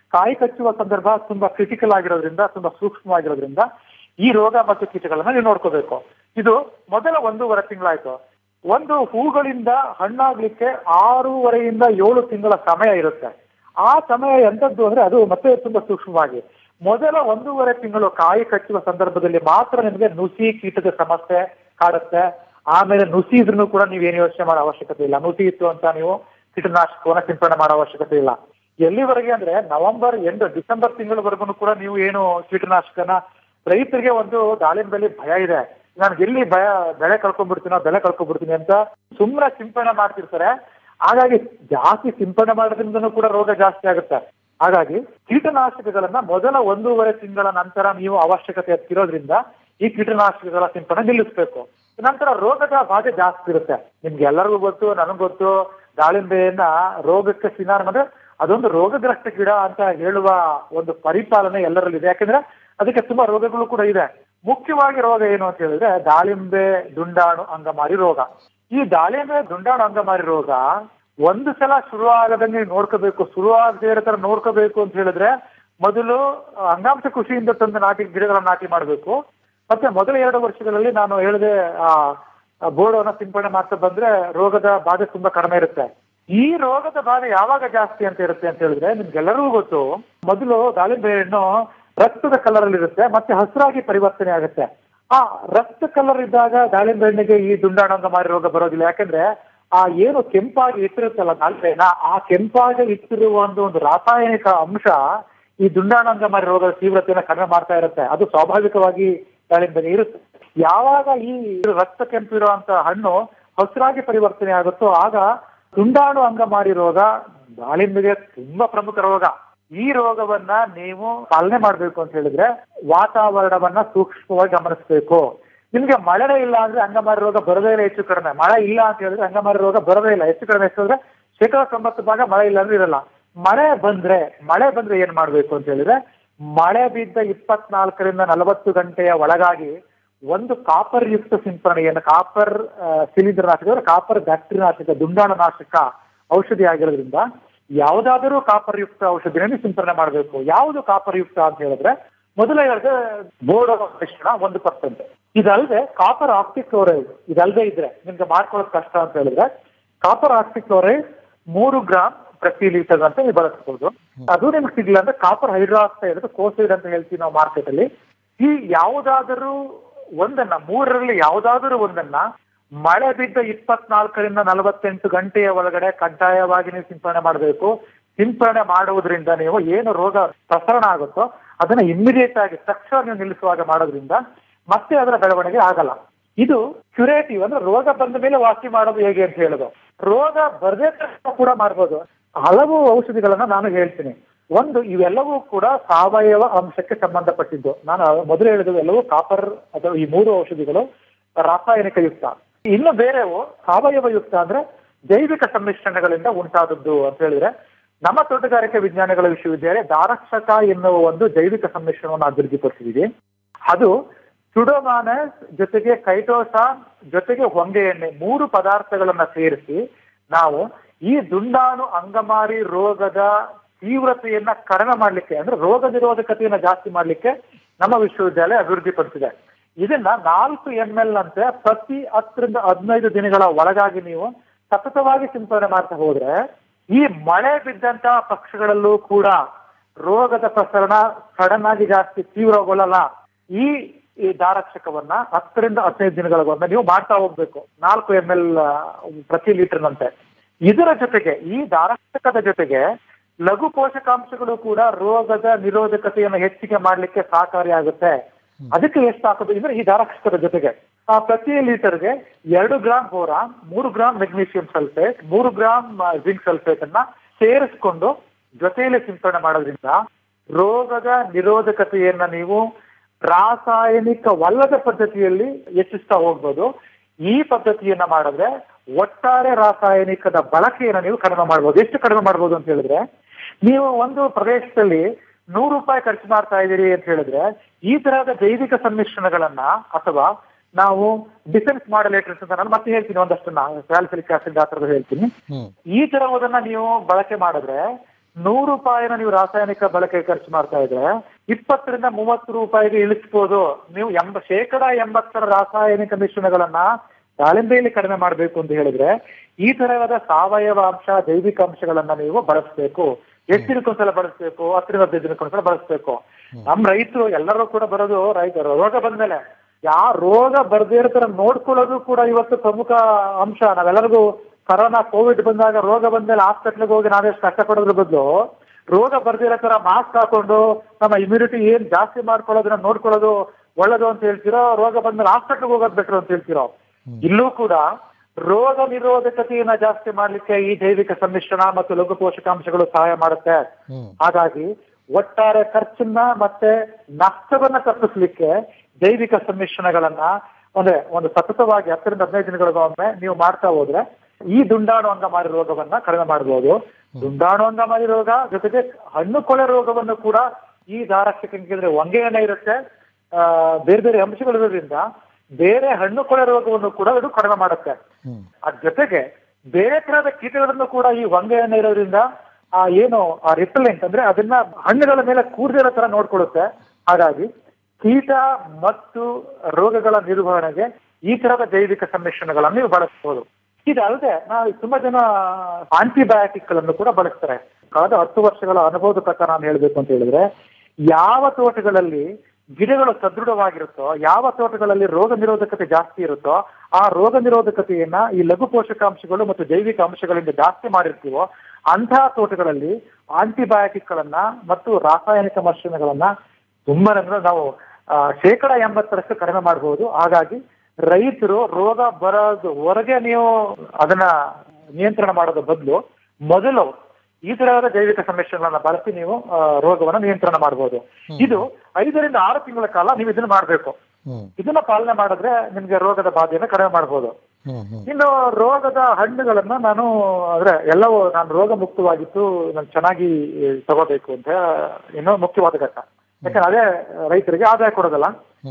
ಕಾಯಿ ಕಚ್ಚುವ ಸಂದರ್ಭ ತುಂಬಾ ಕ್ರಿಟಿಕಲ್ ಆಗಿರೋದ್ರಿಂದ ತುಂಬಾ ಸೂಕ್ಷ್ಮವಾಗಿರೋದ್ರಿಂದ ಈ ರೋಗ ಮತ್ತು ಕೀಟಗಳನ್ನ ನೀವು ನೋಡ್ಕೋಬೇಕು ಇದು ಮೊದಲ ಒಂದೂವರೆ ತಿಂಗಳಾಯ್ತು ಒಂದು ಹೂಗಳಿಂದ ಹಣ್ಣಾಗ್ಲಿಕ್ಕೆ ಆರೂವರೆಯಿಂದ ಏಳು ತಿಂಗಳ ಸಮಯ ಇರುತ್ತೆ ಆ ಸಮಯ ಎಂತದ್ದು ಅಂದ್ರೆ ಅದು ಮತ್ತೆ ತುಂಬಾ ಸೂಕ್ಷ್ಮವಾಗಿ ಮೊದಲ ಒಂದೂವರೆ ತಿಂಗಳು ಕಾಯಿ ಕಚ್ಚುವ ಸಂದರ್ಭದಲ್ಲಿ ಮಾತ್ರ ನಿಮಗೆ ನುಸಿ ಕೀಟದ ಸಮಸ್ಯೆ ಕಾಡುತ್ತೆ ಆಮೇಲೆ ನುಸಿ ಇದ್ರೂ ಕೂಡ ನೀವೇನು ಯೋಚನೆ ಮಾಡೋ ಅವಶ್ಯಕತೆ ಇಲ್ಲ ನುಸಿ ಇತ್ತು ಅಂತ ನೀವು ಕೀಟನಾಶಕವನ್ನ ಸಿಂಪಡಣೆ ಮಾಡೋ ಅವಶ್ಯಕತೆ ಇಲ್ಲ ಎಲ್ಲಿವರೆಗೆ ಅಂದ್ರೆ ನವೆಂಬರ್ ಎಂಡ್ ಡಿಸೆಂಬರ್ ತಿಂಗಳವರೆಗೂ ಕೂಡ ನೀವು ಏನು ಕೀಟನಾಶಕನ ರೈತರಿಗೆ ಒಂದು ದಾಳಿಂಬೆಲಿ ಭಯ ಇದೆ ನಾನು ಎಲ್ಲಿ ಭಯ ಬೆಳೆ ಕಳ್ಕೊಂಡ್ಬಿಡ್ತೀನೋ ಬೆಳೆ ಕಳ್ಕೊಂಡ್ಬಿಡ್ತೀನಿ ಅಂತ ಸುಮ್ಮನೆ ಸಿಂಪಡಣೆ ಮಾಡ್ತಿರ್ತಾರೆ ಹಾಗಾಗಿ ಜಾಸ್ತಿ ಸಿಂಪಡಣೆ ಮಾಡೋದ್ರಿಂದನೂ ಕೂಡ ರೋಗ ಜಾಸ್ತಿ ಆಗುತ್ತೆ ಹಾಗಾಗಿ ಕೀಟನಾಶಕಗಳನ್ನ ಮೊದಲ ಒಂದೂವರೆ ತಿಂಗಳ ನಂತರ ನೀವು ಅವಶ್ಯಕತೆ ಇರೋದ್ರಿಂದ ಈ ಕೀಟನಾಶಕಗಳ ಸಿಂಪಡಣೆ ನಿಲ್ಲಿಸಬೇಕು ನಂತರ ರೋಗದ ಬಾಧೆ ಜಾಸ್ತಿ ಇರುತ್ತೆ ನಿಮ್ಗೆ ಎಲ್ಲರಿಗೂ ಗೊತ್ತು ನನಗ್ ಗೊತ್ತು ದಾಳಿಂಬೆಯನ್ನ ರೋಗಕ್ಕೆ ಸಿನಾರ್ ಅಂದ್ರೆ ಅದೊಂದು ರೋಗಗ್ರಸ್ತ ಗಿಡ ಅಂತ ಹೇಳುವ ಒಂದು ಪರಿಪಾಲನೆ ಎಲ್ಲರಲ್ಲಿದೆ ಯಾಕಂದ್ರೆ ಅದಕ್ಕೆ ತುಂಬಾ ರೋಗಗಳು ಕೂಡ ಇದೆ ಮುಖ್ಯವಾಗಿ ರೋಗ ಏನು ಅಂತ ಹೇಳಿದ್ರೆ ದಾಳಿಂಬೆ ದುಂಡಾಣು ಅಂಗಮಾರಿ ರೋಗ ಈ ದಾಳಿಂಬೆ ದುಂಡಾಣು ಅಂಗಮಾರಿ ರೋಗ ಒಂದು ಸಲ ಶುರು ಆಗದಂಗೆ ನೋಡ್ಕೋಬೇಕು ಶುರು ಆಗದೆ ಇರೋ ತರ ನೋಡ್ಕೋಬೇಕು ಅಂತ ಹೇಳಿದ್ರೆ ಮೊದಲು ಅಂಗಾಂಶ ಕೃಷಿಯಿಂದ ತಂದು ನಾಟಿ ಗಿಡಗಳನ್ನ ನಾಟಿ ಮಾಡಬೇಕು ಮತ್ತೆ ಮೊದಲ ಎರಡು ವರ್ಷಗಳಲ್ಲಿ ನಾನು ಹೇಳಿದೆ ಆ ಬೋರ್ಡನ್ನ ಸಿಂಪಡಣೆ ಮಾಡ್ತಾ ಬಂದ್ರೆ ರೋಗದ ಬಾಧೆ ತುಂಬಾ ಕಡಿಮೆ ಇರುತ್ತೆ ಈ ರೋಗದ ಬಾಧೆ ಯಾವಾಗ ಜಾಸ್ತಿ ಅಂತ ಇರುತ್ತೆ ಅಂತ ಹೇಳಿದ್ರೆ ನಿಮ್ಗೆಲ್ಲರಿಗೂ ಗೊತ್ತು ಮೊದಲು ದಾಳಿಂಬೆ ಹಣ್ಣು ರಕ್ತದ ಕಲರ್ ಅಲ್ಲಿ ಇರುತ್ತೆ ಮತ್ತೆ ಹಸಿರಾಗಿ ಪರಿವರ್ತನೆ ಆಗುತ್ತೆ ಆ ರಕ್ತ ಕಲರ್ ಇದ್ದಾಗ ದಾಳಿಂಬೆ ಹಣ್ಣಿಗೆ ಈ ದುಂಡಾಣಂಗ ಮಾರಿ ರೋಗ ಬರೋದಿಲ್ಲ ಯಾಕಂದ್ರೆ ಆ ಏನು ಕೆಂಪಾಗಿ ಇಟ್ಟಿರುತ್ತಲ್ಲ ದಾಳಿಂಬೆನ ಆ ಕೆಂಪಾಗಿ ಇಟ್ಟಿರುವ ಒಂದು ಒಂದು ರಾಸಾಯನಿಕ ಅಂಶ ಈ ದುಂಡಾಣಂಗ ಮಾರಿ ರೋಗದ ತೀವ್ರತೆಯನ್ನು ಕಡಿಮೆ ಮಾಡ್ತಾ ಇರುತ್ತೆ ಅದು ಸ್ವಾಭಾವಿಕವಾಗಿ ದಾಳಿಂಬೆಗೆ ಇರುತ್ತೆ ಯಾವಾಗ ಈ ರಕ್ತ ಕೆಂಪು ಇರುವಂತ ಹಣ್ಣು ಹಸಿರಾಗಿ ಪರಿವರ್ತನೆ ಆಗುತ್ತೋ ಆಗ ದುಂಡಾಣು ಅಂಗಮಾರಿ ರೋಗ ದಾಳಿಂಬೆಗೆ ತುಂಬಾ ಪ್ರಮುಖ ರೋಗ ಈ ರೋಗವನ್ನ ನೀವು ಪಾಲನೆ ಮಾಡ್ಬೇಕು ಅಂತ ಹೇಳಿದ್ರೆ ವಾತಾವರಣವನ್ನ ಸೂಕ್ಷ್ಮವಾಗಿ ಗಮನಿಸಬೇಕು ನಿಮ್ಗೆ ಮಳೆನೇ ಇಲ್ಲ ಅಂದ್ರೆ ಅಂಗಮಾರಿ ರೋಗ ಬರೋದೇ ಇಲ್ಲ ಹೆಚ್ಚು ಕಡಿಮೆ ಮಳೆ ಇಲ್ಲ ಅಂತ ಹೇಳಿದ್ರೆ ಅಂಗಮಾರಿ ರೋಗ ಬರೋದೇ ಇಲ್ಲ ಹೆಚ್ಚು ಕಡಿಮೆ ಎಷ್ಟು ಅಂದ್ರೆ ಶೇಕಡ ತೊಂಬತ್ತು ಭಾಗ ಮಳೆ ಇಲ್ಲ ಅಂದ್ರೆ ಇರಲ್ಲ ಮಳೆ ಬಂದ್ರೆ ಮಳೆ ಬಂದ್ರೆ ಏನ್ ಮಾಡ್ಬೇಕು ಅಂತ ಹೇಳಿದ್ರೆ ಮಳೆ ಬಿದ್ದ ಇಪ್ಪತ್ನಾಲ್ಕರಿಂದ ನಲವತ್ತು ಗಂಟೆಯ ಒಳಗಾಗಿ ಒಂದು ಕಾಪರ್ ಯುಕ್ತ ಸಿಂಪರಣೆಯನ್ನು ಕಾಪರ್ ಶಿಲೀಂಧ್ರ ನಾಶಕ ಕಾಪರ್ ಬ್ಯಾಕ್ಟೀರಿಯಾ ನಾಶಕ ದುಂಡಾಣು ನಾಶಕ ಔಷಧಿ ಆಗಿರೋದ್ರಿಂದ ಯಾವುದಾದರೂ ಕಾಪರ್ ಯುಕ್ತ ಔಷಧಿಯನ್ನು ಸಿಂಪರಣೆ ಮಾಡಬೇಕು ಯಾವುದು ಕಾಪರ್ ಯುಕ್ತ ಅಂತ ಹೇಳಿದ್ರೆ ಮೊದಲ ಹೇಳಿದ್ರೆ ಬೋರ್ಡ್ ಮಿಶ್ರಣ ಒಂದು ಪರ್ಸೆಂಟ್ ಇದಲ್ಲದೆ ಕಾಪರ್ ಆಕ್ಸಿಕ್ ಕ್ಲೋರೈಡ್ ಇದಲ್ಲದೆ ಇದ್ರೆ ನಿಮ್ಗೆ ಮಾಡ್ಕೊಳ್ಳೋದು ಕಷ್ಟ ಅಂತ ಹೇಳಿದ್ರೆ ಕಾಪರ್ ಆಕ್ಸಿಕ್ ಕ್ಲೋರೈಡ್ ಮೂರು ಗ್ರಾಮ್ ಪ್ರತಿ ಲೀಟರ್ ಅಂತ ನೀವು ಬಳಸಬಹುದು ಅದು ನಿಮ್ಗೆ ಸಿಗ್ಲಿಲ್ಲ ಅಂದ್ರೆ ಕಾಪರ್ ಹೈಡ್ರಾಕ್ಸೈಡ್ ಅಥವಾ ಕೋಸೈಡ್ ಅಂತ ಹೇಳ್ತೀವಿ ನಾವು ಮಾರ್ಕೆಟ್ ಅಲ್ಲಿ ಈ ಯಾವುದಾದರೂ ಒಂದನ್ನ ಮೂರರಲ್ಲಿ ಯಾವುದಾದರೂ ಒಂದನ್ನ ಮಳೆ ಬಿದ್ದ ಇಪ್ಪತ್ನಾಲ್ಕರಿಂದ ನಲವತ್ತೆಂಟು ಗಂಟೆಯ ಒಳಗಡೆ ಕಡ್ಡಾಯವಾಗಿ ನೀವು ಸಿಂಪರಣೆ ಮಾಡಬೇಕು ಸಿಂಪರಣೆ ಮಾಡುವುದರಿಂದ ನೀವು ಏನು ರೋಗ ಪ್ರಸರಣ ಆಗುತ್ತೋ ಅದನ್ನ ಇಮಿಡಿಯೇಟ್ ಆಗಿ ತಕ್ಷಣ ನೀವು ನಿಲ್ಲಿಸುವಾಗ ಮಾಡೋದ್ರಿಂದ ಮತ್ತೆ ಅದರ ಬೆಳವಣಿಗೆ ಆಗಲ್ಲ ಇದು ಕ್ಯುರೇಟಿವ್ ಅಂದ್ರೆ ರೋಗ ಬಂದ ಮೇಲೆ ವಾಸಿ ಮಾಡೋದು ಹೇಗೆ ಅಂತ ಹೇಳೋದು ರೋಗ ಬರದೇ ತಕ್ಷಣ ಕೂಡ ಮಾಡ್ಬೋದು ಹಲವು ಔಷಧಿಗಳನ್ನ ನಾನು ಹೇಳ್ತೀನಿ ಒಂದು ಇವೆಲ್ಲವೂ ಕೂಡ ಸಾವಯವ ಅಂಶಕ್ಕೆ ಸಂಬಂಧಪಟ್ಟಿದ್ದು ನಾನು ಮೊದಲು ಹೇಳಿದ ಎಲ್ಲವೂ ಕಾಪರ್ ಅಥವಾ ಈ ಮೂರು ಔಷಧಿಗಳು ರಾಸಾಯನಿಕ ಯುಕ್ತ ಇನ್ನು ಬೇರೆವು ಸಾವಯವ ಯುಕ್ತ ಅಂದ್ರೆ ಜೈವಿಕ ಸಮ್ಮಿಶ್ರಣಗಳಿಂದ ಉಂಟಾದದ್ದು ಅಂತ ಹೇಳಿದ್ರೆ ನಮ್ಮ ತೋಟಗಾರಿಕೆ ವಿಜ್ಞಾನಗಳ ವಿಶ್ವವಿದ್ಯಾಲಯ ದಾರಕ್ಷಕ ಎನ್ನುವ ಒಂದು ಜೈವಿಕ ಸಮ್ಮಿಶ್ರಣವನ್ನು ಅಭಿವೃದ್ಧಿಪಡಿಸಿದೀವಿ ಅದು ಸುಡೋಮಾನಸ್ ಜೊತೆಗೆ ಕೈಟೋಸಾನ್ ಜೊತೆಗೆ ಹೊಂಗೆ ಎಣ್ಣೆ ಮೂರು ಪದಾರ್ಥಗಳನ್ನ ಸೇರಿಸಿ ನಾವು ಈ ದುಂಡಾಣು ಅಂಗಮಾರಿ ರೋಗದ ತೀವ್ರತೆಯನ್ನ ಕಡಿಮೆ ಮಾಡ್ಲಿಕ್ಕೆ ಅಂದ್ರೆ ರೋಗ ನಿರೋಧಕತೆಯನ್ನ ಜಾಸ್ತಿ ಮಾಡ್ಲಿಕ್ಕೆ ನಮ್ಮ ವಿಶ್ವವಿದ್ಯಾಲಯ ಅಭಿವೃದ್ಧಿಪಡಿಸಿದೆ ಇದನ್ನ ನಾಲ್ಕು ಎಂ ಎಲ್ ಅಂತೆ ಪ್ರತಿ ಹತ್ತರಿಂದ ಹದಿನೈದು ದಿನಗಳ ಒಳಗಾಗಿ ನೀವು ಸತತವಾಗಿ ಸಿಂಪಡಣೆ ಮಾಡ್ತಾ ಹೋದ್ರೆ ಈ ಮಳೆ ಬಿದ್ದಂತಹ ಪಕ್ಷಗಳಲ್ಲೂ ಕೂಡ ರೋಗದ ಪ್ರಸರಣ ಸಡನ್ ಆಗಿ ಜಾಸ್ತಿ ತೀವ್ರಗೊಳ್ಳಲ್ಲ ಈ ಈ ದಾರಕ್ಷಕವನ್ನ ಹತ್ತರಿಂದ ಹದಿನೈದು ದಿನಗಳಿಗೊಮ್ಮೆ ನೀವು ಮಾಡ್ತಾ ಹೋಗ್ಬೇಕು ನಾಲ್ಕು ಎಂ ಎಲ್ ಪ್ರತಿ ಲೀಟರ್ನಂತೆ ಇದರ ಜೊತೆಗೆ ಈ ದಾರಕ್ಷಕದ ಜೊತೆಗೆ ಲಘು ಪೋಷಕಾಂಶಗಳು ಕೂಡ ರೋಗದ ನಿರೋಧಕತೆಯನ್ನು ಹೆಚ್ಚಿಗೆ ಮಾಡ್ಲಿಕ್ಕೆ ಸಹಕಾರಿಯಾಗುತ್ತೆ ಅದಕ್ಕೆ ಎಷ್ಟು ಹಾಕೋದು ಅಂದ್ರೆ ಈ ದಾರಕ್ಷಕದ ಜೊತೆಗೆ ಆ ಪ್ರತಿ ಲೀಟರ್ಗೆ ಎರಡು ಗ್ರಾಮ್ ಬೋರಾನ್ ಮೂರು ಗ್ರಾಮ್ ಮೆಗ್ನೀಷಿಯಂ ಸಲ್ಫೇಟ್ ಮೂರು ಗ್ರಾಮ್ ಜಿಂಕ್ ಸಲ್ಫೇಟ್ ಅನ್ನ ಸೇರಿಸ್ಕೊಂಡು ಜೊತೆಯಲ್ಲಿ ಸಿಂಪಡಣೆ ಮಾಡೋದ್ರಿಂದ ರೋಗದ ನಿರೋಧಕತೆಯನ್ನ ನೀವು ರಾಸಾಯನಿಕವಲ್ಲದ ಪದ್ಧತಿಯಲ್ಲಿ ಹೆಚ್ಚಿಸ್ತಾ ಹೋಗ್ಬೋದು ಈ ಪದ್ಧತಿಯನ್ನ ಮಾಡಿದ್ರೆ ಒಟ್ಟಾರೆ ರಾಸಾಯನಿಕದ ಬಳಕೆಯನ್ನ ನೀವು ಕಡಿಮೆ ಮಾಡ್ಬೋದು ಎಷ್ಟು ಕಡಿಮೆ ಮಾಡ್ಬೋದು ಅಂತ ಹೇಳಿದ್ರೆ ನೀವು ಒಂದು ಪ್ರದೇಶದಲ್ಲಿ ನೂರು ರೂಪಾಯಿ ಖರ್ಚು ಮಾಡ್ತಾ ಇದ್ದೀರಿ ಅಂತ ಹೇಳಿದ್ರೆ ಈ ತರಹದ ಜೈವಿಕ ಸಮ್ಮಿಶ್ರಣಗಳನ್ನ ಅಥವಾ ನಾವು ಡಿಫೆನ್ಸ್ ಮಾಡಲೇಟರ್ಸ್ ಅಂತ ನಾನು ಮತ್ತೆ ಹೇಳ್ತೀನಿ ಒಂದಷ್ಟು ಸ್ಯಾಲ್ಸಿಲಿಕ್ ಆಸಿಡ್ ಆ ಥರದ್ದು ಹೇಳ್ತೀನಿ ಹ್ಮ್ ಈ ತರಹದನ್ನ ನೀವು ಬಳಕೆ ಮಾಡಿದ್ರೆ ನೂರು ರೂಪಾಯಿನ ನೀವು ರಾಸಾಯನಿಕ ಬಳಕೆ ಖರ್ಚು ಮಾಡ್ತಾ ಇದ್ರೆ ಇಪ್ಪತ್ತರಿಂದ ಮೂವತ್ತು ರೂಪಾಯಿಗೆ ಇಳಿಸ್ಬೋದು ನೀವು ಎಂಬ ಶೇಕಡ ಎಂಬತ್ತರ ರಾಸಾಯನಿಕ ಮಿಶ್ರಣಗಳನ್ನ ದಾಳಿಂಬೆಯಲ್ಲಿ ಕಡಿಮೆ ಮಾಡಬೇಕು ಅಂತ ಹೇಳಿದ್ರೆ ಈ ತರಹದ ಸಾವಯವ ಅಂಶ ಜೈವಿಕ ಅಂಶಗಳನ್ನ ನೀವು ಬಳಸಬೇಕು ಎಷ್ಟು ದಿನಕ್ಕೊಂದ್ಸಲ ಬಳಸಬೇಕು ಹತ್ತರಿಂದ ಹದಿನೈದು ದಿನಕ್ಕೊಂದ್ಸಲ ಬಳಸಬೇಕು ನಮ್ ರೈತರು ಎಲ್ಲರೂ ಕೂಡ ಬರೋದು ರೈತರು ರೋಗ ಬಂದ್ಮೇಲೆ ಯಾ ರೋಗ ಬರ್ದೇ ಇರೋ ತರ ನೋಡ್ಕೊಳ್ಳೋದು ಕೂಡ ಇವತ್ತು ಪ್ರಮುಖ ಅಂಶ ನಾವೆಲ್ಲರಿಗೂ ಕರೋನಾ ಕೋವಿಡ್ ಬಂದಾಗ ರೋಗ ಬಂದ್ಮೇಲೆ ಹಾಸ್ಪಿಟ್ಲಿಗೆ ಹೋಗಿ ನಾವೆಷ್ಟು ಕಷ್ಟಪಡೋದ್ರ ಬದಲು ರೋಗ ಬರ್ದಿರೋ ತರ ಮಾಸ್ಕ್ ಹಾಕೊಂಡು ನಮ್ಮ ಇಮ್ಯುನಿಟಿ ಏನ್ ಜಾಸ್ತಿ ಮಾಡ್ಕೊಳ್ಳೋದನ್ನ ನೋಡ್ಕೊಳ್ಳೋದು ಒಳ್ಳೇದು ಅಂತ ಹೇಳ್ತಿರೋ ರೋಗ ಬಂದ್ಮೇಲೆ ಹಾಸ್ಪಿಟ್ಲಿಗೆ ಹೋಗೋದು ಬೆಟರ್ ಅಂತ ಹೇಳ್ತಿರೋ ಇಲ್ಲೂ ಕೂಡ ರೋಗ ನಿರೋಧಕತೆಯನ್ನ ಜಾಸ್ತಿ ಮಾಡ್ಲಿಕ್ಕೆ ಈ ಜೈವಿಕ ಸಮ್ಮಿಶ್ರಣ ಮತ್ತು ಲಘು ಪೋಷಕಾಂಶಗಳು ಸಹಾಯ ಮಾಡುತ್ತೆ ಹಾಗಾಗಿ ಒಟ್ಟಾರೆ ಖರ್ಚನ್ನ ಮತ್ತೆ ನಷ್ಟವನ್ನ ತಪ್ಪಿಸ್ಲಿಕ್ಕೆ ಜೈವಿಕ ಸಮ್ಮಿಶ್ರಣಗಳನ್ನ ಅಂದ್ರೆ ಒಂದು ಸತತವಾಗಿ ಹತ್ತರಿಂದ ಹದಿನೈದು ದಿನಗಳಿಗೊಮ್ಮೆ ನೀವು ಮಾಡ್ತಾ ಹೋದ್ರೆ ಈ ದುಂಡಾಣು ಅಂಗಮಾರಿ ರೋಗವನ್ನ ಕಡಿಮೆ ಮಾಡಬಹುದು ದುಂಡಾಣು ಅಂಗಮಾರಿ ರೋಗ ಜೊತೆಗೆ ಹಣ್ಣು ಕೊಳೆ ರೋಗವನ್ನು ಕೂಡ ಈ ದಾರಕ್ಷಕಂದ್ರೆ ಹೊಂಗೆ ಎಣ್ಣೆ ಇರುತ್ತೆ ಆ, ಬೇರೆ ಬೇರೆ ಅಂಶಗಳಿರೋದ್ರಿಂದ ಬೇರೆ ಹಣ್ಣು ಕೊಳೆ ರೋಗವನ್ನು ಕೂಡ ಇದು ಕಡಿಮೆ ಮಾಡುತ್ತೆ ಅದ್ ಜೊತೆಗೆ ಬೇರೆ ತರಹದ ಕೀಟಗಳನ್ನು ಕೂಡ ಈ ಹೊಂಗೆ ಎಣ್ಣೆ ಇರೋದ್ರಿಂದ ಆ ಏನು ಆ ರಿಪೆಲೆಂಟ್ ಅಂದ್ರೆ ಅದನ್ನ ಹಣ್ಣುಗಳ ಮೇಲೆ ಕೂರ್ದಿರೋ ತರ ನೋಡ್ಕೊಳ್ಳುತ್ತೆ ಹಾಗಾಗಿ ಕೀಟ ಮತ್ತು ರೋಗಗಳ ನಿರ್ವಹಣೆಗೆ ಈ ತರದ ಜೈವಿಕ ಸಮ್ಮಿಶ್ರಣಗಳನ್ನು ನೀವು ಬಳಸಬಹುದು ಇದಲ್ಲದೆ ನಾವು ತುಂಬಾ ಜನ ಆಂಟಿಬಯೋಟಿಕ್ ಗಳನ್ನು ಕೂಡ ಬಳಸ್ತಾರೆ ಕಳೆದ ಹತ್ತು ವರ್ಷಗಳ ಅನುಭವದ ಪ್ರಕಾರ ನಾನು ಹೇಳ್ಬೇಕು ಅಂತ ಹೇಳಿದ್ರೆ ಯಾವ ತೋಟಗಳಲ್ಲಿ ಗಿಡಗಳು ಸದೃಢವಾಗಿರುತ್ತೋ ಯಾವ ತೋಟಗಳಲ್ಲಿ ರೋಗ ನಿರೋಧಕತೆ ಜಾಸ್ತಿ ಇರುತ್ತೋ ಆ ರೋಗ ನಿರೋಧಕತೆಯನ್ನ ಈ ಲಘು ಪೋಷಕಾಂಶಗಳು ಮತ್ತು ಜೈವಿಕ ಅಂಶಗಳಿಂದ ಜಾಸ್ತಿ ಮಾಡಿರ್ತೀವೋ ಅಂತಹ ತೋಟಗಳಲ್ಲಿ ಆಂಟಿಬಯೋಟಿಕ್ ಗಳನ್ನ ಮತ್ತು ರಾಸಾಯನಿಕ ಮಿಶ್ರಣಗಳನ್ನ ತುಂಬಾ ಅಂದ್ರೆ ನಾವು ಆ, ಶೇಕಡ ಎಂಬತ್ತರಷ್ಟು ಕಡಿಮೆ ಮಾಡಬಹುದು ಹಾಗಾಗಿ ರೈತರು ರೋಗ ಬರೋದು ಹೊರಗೆ ನೀವು ಅದನ್ನ ನಿಯಂತ್ರಣ ಮಾಡೋದ್ರ ಬದಲು ಮೊದಲು ಈ ತರಹದ ಜೈವಿಕ ಸಮ್ಮಿಶ್ರಣಗಳನ್ನ ಬಳಸಿ ನೀವು ಆ, ರೋಗವನ್ನ ನಿಯಂತ್ರಣ ಮಾಡಬಹುದು ಇದು ಐದರಿಂದ ಆರು ತಿಂಗಳ ಕಾಲ ನೀವು ಇದನ್ನ ಮಾಡಬೇಕು ಇದನ್ನ ಪಾಲನೆ ಮಾಡಿದ್ರೆ ನಿಮ್ಗೆ ರೋಗದ ಬಾಧೆಯನ್ನ ಕಡಿಮೆ ಮಾಡಬಹುದು ಇನ್ನು ರೋಗದ ಹಣ್ಣುಗಳನ್ನ ನಾನು ಅಂದ್ರೆ ಎಲ್ಲವೂ ನಾನು ರೋಗ ಮುಕ್ತವಾಗಿತ್ತು ನಾನು ಚೆನ್ನಾಗಿ ತಗೋಬೇಕು ಅಂತ ಇನ್ನೂ ಮುಖ್ಯವಾದ ಘಟ್ಟ ಯಾಕಂದ್ರೆ ಅದೇ ರೈತರಿಗೆ ಆದಾಯ ಕೊಡೋದಲ್ಲ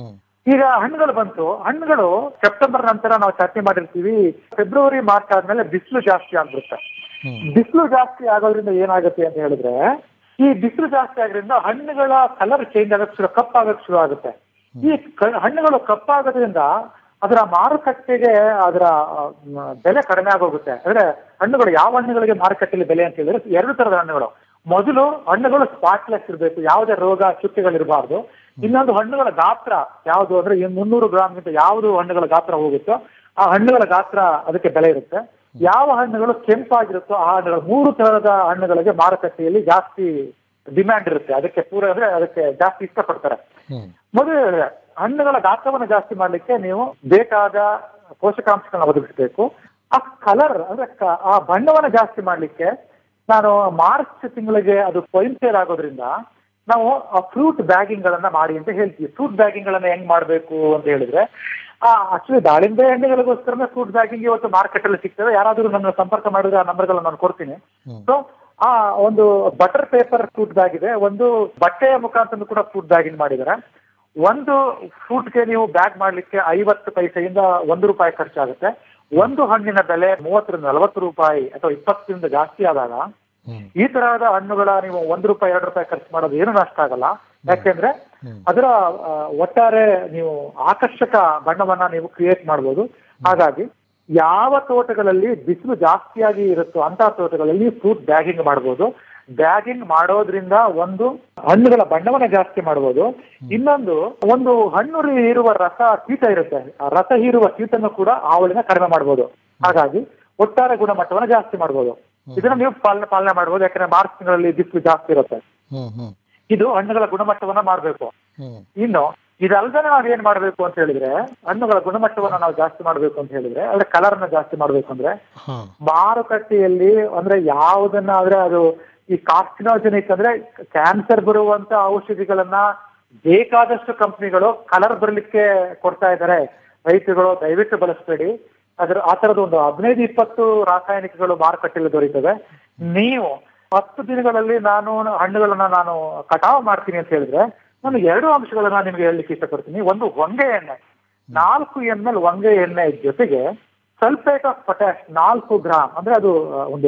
ಈಗ ಹಣ್ಣುಗಳು ಬಂತು ಹಣ್ಣುಗಳು ಸೆಪ್ಟೆಂಬರ್ ನಂತರ ನಾವು ಚರ್ಚೆ ಮಾಡಿರ್ತೀವಿ ಫೆಬ್ರವರಿ ಮಾರ್ಚ್ ಆದ್ಮೇಲೆ ಬಿಸಿಲು ಜಾಸ್ತಿ ಆಗ್ಬಿಡುತ್ತೆ ಬಿಸಿಲು ಜಾಸ್ತಿ ಆಗೋದ್ರಿಂದ ಏನಾಗುತ್ತೆ ಅಂತ ಹೇಳಿದ್ರೆ ಈ ಬಿಸಿಲು ಜಾಸ್ತಿ ಆಗೋದ್ರಿಂದ ಹಣ್ಣುಗಳ ಕಲರ್ ಚೇಂಜ್ ಆಗಕ್ಕೆ ಶುರು ಕಪ್ಪಾಗಕ್ಕೆ ಶುರು ಆಗುತ್ತೆ ಈ ಕ- ಹಣ್ಣುಗಳು ಕಪ್ಪಾಗೋದ್ರಿಂದ ಅದರ ಮಾರುಕಟ್ಟೆಗೆ ಅದರ ಆ, ಮ್, ಬೆಲೆ ಕಡಿಮೆ ಆಗೋಗುತ್ತೆ ಅಂದ್ರೆ ಹಣ್ಣುಗಳು ಯಾವ ಹಣ್ಣುಗಳಿಗೆ ಮಾರುಕಟ್ಟೆಯಲ್ಲಿ ಬೆಲೆ ಅಂತ ಹೇಳಿದ್ರೆ ಎರಡು ತರದ ಹಣ್ಣುಗಳು ಮೊದಲು ಹಣ್ಣುಗಳು ಸ್ಪಾಟ್ಲೆಸ್ ಇರಬೇಕು ಯಾವುದೇ ರೋಗ ಚುಕ್ಕೆಗಳಿರಬಾರ್ದು ಇನ್ನೊಂದು ಹಣ್ಣುಗಳ ಗಾತ್ರ ಯಾವುದು ಅಂದ್ರೆ ಈ ಮುನ್ನೂರು ಗ್ರಾಮ್ಗಿಂತ ಯಾವುದು ಹಣ್ಣುಗಳ ಗಾತ್ರ ಹೋಗುತ್ತೋ ಆ ಹಣ್ಣುಗಳ ಗಾತ್ರ ಅದಕ್ಕೆ ಬೆಲೆ ಇರುತ್ತೆ ಯಾವ ಹಣ್ಣುಗಳು ಕೆಂಪಾಗಿರುತ್ತೋ ಆ ಹಣ್ಣುಗಳು ಮೂರು ತರಹದ ಹಣ್ಣುಗಳಿಗೆ ಮಾರುಕಟ್ಟೆಯಲ್ಲಿ ಜಾಸ್ತಿ ಡಿಮ್ಯಾಂಡ್ ಇರುತ್ತೆ ಅದಕ್ಕೆ ಪೂರ ಅಂದ್ರೆ ಅದಕ್ಕೆ ಜಾಸ್ತಿ ಇಷ್ಟಪಡ್ತಾರೆ ಮೊದಲು ಹೇಳಿದೆ, ಹಣ್ಣುಗಳ ಗಾತ್ರವನ್ನು ಜಾಸ್ತಿ ಮಾಡ್ಲಿಕ್ಕೆ ನೀವು ಬೇಕಾದ ಪೋಷಕಾಂಶಗಳನ್ನ ಒದಗಿಸಬೇಕು ಆ ಕಲರ್ ಅಂದ್ರೆ ಕ- ಆ ಬಣ್ಣವನ್ನ ಜಾಸ್ತಿ ಮಾಡ್ಲಿಕ್ಕೆ ನಾನು ಮಾರ್ಚ್ ತಿಂಗಳಿಗೆ ಅದು ಕೊಯಿನ್ಸೇರ್ ಆಗೋದ್ರಿಂದ ನಾವು ಆ ಫ್ರೂಟ್ ಬ್ಯಾಗಿಂಗ್ ಗಳನ್ನ ಮಾಡಿ ಅಂತ ಹೇಳ್ತೀವಿ ಫ್ರೂಟ್ ಬ್ಯಾಗಿಂಗ್ ಗಳನ್ನ ಹೆಂಗ್ ಮಾಡ್ಬೇಕು ಅಂತ ಹೇಳಿದ್ರೆ ಆ ಆಕ್ಚುಲಿ ದಾಳಿಂಬೆ ಹಣ್ಣುಗಳಿಗೋಸ್ಕರನೇ ಫ್ರೂಟ್ ಬ್ಯಾಗಿಂಗ್ ಇವತ್ತು ಮಾರ್ಕೆಟ್ ಅಲ್ಲಿ ಸಿಗ್ತವೆ ಯಾರಾದ್ರೂ ನನ್ನ ಸಂಪರ್ಕ ಮಾಡಿದ್ರೆ ಆ ನಂಬರ್ಗಳನ್ನ ನಾನು ಕೊಡ್ತೀನಿ ಸೊ ಆ ಒಂದು ಬಟರ್ ಪೇಪರ್ ಫ್ರೂಟ್ ಬ್ಯಾಗ್ ಇದೆ ಒಂದು ಬಟ್ಟೆಯ ಮುಖಾಂತರ ಕೂಡ ಫ್ರೂಟ್ ಬ್ಯಾಗಿಂಗ್ ಮಾಡಿದ್ದಾರೆ ಒಂದು ಫ್ರೂಟ್ಗೆ ನೀವು ಬ್ಯಾಗ್ ಮಾಡ್ಲಿಕ್ಕೆ ಐವತ್ತು ಪೈಸೆಯಿಂದ ಒಂದು ರೂಪಾಯಿ ಖರ್ಚಾಗುತ್ತೆ ಒಂದು ಹಣ್ಣಿನ ಬೆಲೆ ಮೂವತ್ತರಿಂದ ನಲವತ್ತು ರೂಪಾಯಿ ಅಥವಾ ಇಪ್ಪತ್ತರಿಂದ ಜಾಸ್ತಿ ಆದಾಗ ಈ ತರಹದ ಹಣ್ಣುಗಳ ನೀವು ಒಂದು ರೂಪಾಯಿ ಎರಡು ರೂಪಾಯಿ ಖರ್ಚು ಮಾಡೋದು ಏನು ನಷ್ಟ ಆಗಲ್ಲ ಯಾಕೆಂದ್ರೆ ಅದರ ಆ, ಒಟ್ಟಾರೆ ನೀವು ಆಕರ್ಷಕ ಬಣ್ಣವನ್ನ ನೀವು ಕ್ರಿಯೇಟ್ ಮಾಡ್ಬೋದು ಹಾಗಾಗಿ ಯಾವ ತೋಟಗಳಲ್ಲಿ ಬಿಸಿಲು ಜಾಸ್ತಿಯಾಗಿ ಇರುತ್ತೋ ಅಂತ ತೋಟಗಳಲ್ಲಿ ಫ್ರೂಟ್ ಬ್ಯಾಗಿಂಗ್ ಮಾಡ್ಬೋದು ಬ್ಯಾಗಿಂಗ್ ಮಾಡೋದ್ರಿಂದ ಒಂದು ಹಣ್ಣುಗಳ ಬಣ್ಣವನ್ನ ಜಾಸ್ತಿ ಮಾಡ್ಬೋದು ಇನ್ನೊಂದು ಒಂದು ಹಣ್ಣು ಹೀರುವ ರಸ ಕೀಟ ಇರುತ್ತೆ ಆ ರಸ ಹೀರುವ ಕೀಟನ್ನು ಕೂಡ ಆವಳಿನ ಕಡಿಮೆ ಮಾಡ್ಬೋದು ಹಾಗಾಗಿ ಒಟ್ಟಾರೆ ಗುಣಮಟ್ಟವನ್ನ ಜಾಸ್ತಿ ಮಾಡ್ಬೋದು ಇದನ್ನ ನೀವು ಪಾಲನೆ ಪಾಲನೆ ಮಾಡ್ಬೋದು ಯಾಕಂದ್ರೆ ಮಾರ್ಚ್ ತಿಂಗಳಲ್ಲಿ ಬಿಸಿಲು ಜಾಸ್ತಿ ಇರುತ್ತೆ ಇದು ಹಣ್ಣುಗಳ ಗುಣಮಟ್ಟವನ್ನ ಮಾಡ್ಬೇಕು ಇನ್ನು ಇದಲ್ದೇ ನಾವ್ ಏನ್ ಮಾಡ್ಬೇಕು ಅಂತ ಹೇಳಿದ್ರೆ ಹಣ್ಣುಗಳ ಗುಣಮಟ್ಟವನ್ನ ನಾವು ಜಾಸ್ತಿ ಮಾಡ್ಬೇಕು ಅಂತ ಹೇಳಿದ್ರೆ ಅಂದ್ರೆ ಕಲರ್ ಅನ್ನ ಜಾಸ್ತಿ ಮಾಡ್ಬೇಕು ಅಂದ್ರೆ ಮಾರುಕಟ್ಟೆಯಲ್ಲಿ ಅಂದ್ರೆ ಯಾವುದನ್ನ ಆದ್ರೆ ಅದು ಈ ಕಾರ್ಸಿನೋಜೆನಿಕ್ ಅಂದ್ರೆ ಕ್ಯಾನ್ಸರ್ ಬರುವಂತ ಔಷಧಿಗಳನ್ನ ಬೇಕಾದಷ್ಟು ಕಂಪನಿಗಳು ಕಲರ್ ಬರ್ಲಿಕ್ಕೆ ಕೊಡ್ತಾ ಇದ್ದಾರೆ ರೈತರುಗಳು ದಯವಿಟ್ಟು ಬಳಸಬೇಡಿ ಅದ್ರ ಆ ತರದ ಒಂದು ಹದಿನೈದು ಇಪ್ಪತ್ತು ರಾಸಾಯನಿಕಗಳು ಮಾರುಕಟ್ಟೆಯಲ್ಲಿ ದೊರೀತವೆ ನೀವು ಹತ್ತು ದಿನಗಳಲ್ಲಿ ನಾನು ಹಣ್ಣುಗಳನ್ನ ನಾನು ಕಟಾವು ಮಾಡ್ತೀನಿ ಅಂತ ಹೇಳಿದ್ರೆ ನಾನು ಎರಡು ಅಂಶಗಳನ್ನ ನಿಮ್ಗೆ ಹೇಳಲಿಕ್ಕೆ ಇಷ್ಟಪಡ್ತೀನಿ ಒಂದು ಹೊಂಗೆ ಎಣ್ಣೆ ನಾಲ್ಕು ಎಂ ಎಲ್ ಹೊಂಗೆ ಎಣ್ಣೆ ಜೊತೆಗೆ ಸಲ್ಫೇಟ್ ಆಫ್ ಪೊಟ್ಯಾಶ್ ನಾಲ್ಕು ಗ್ರಾಮ್ ಅಂದ್ರೆ ಅದು ಆ, ಒಂದು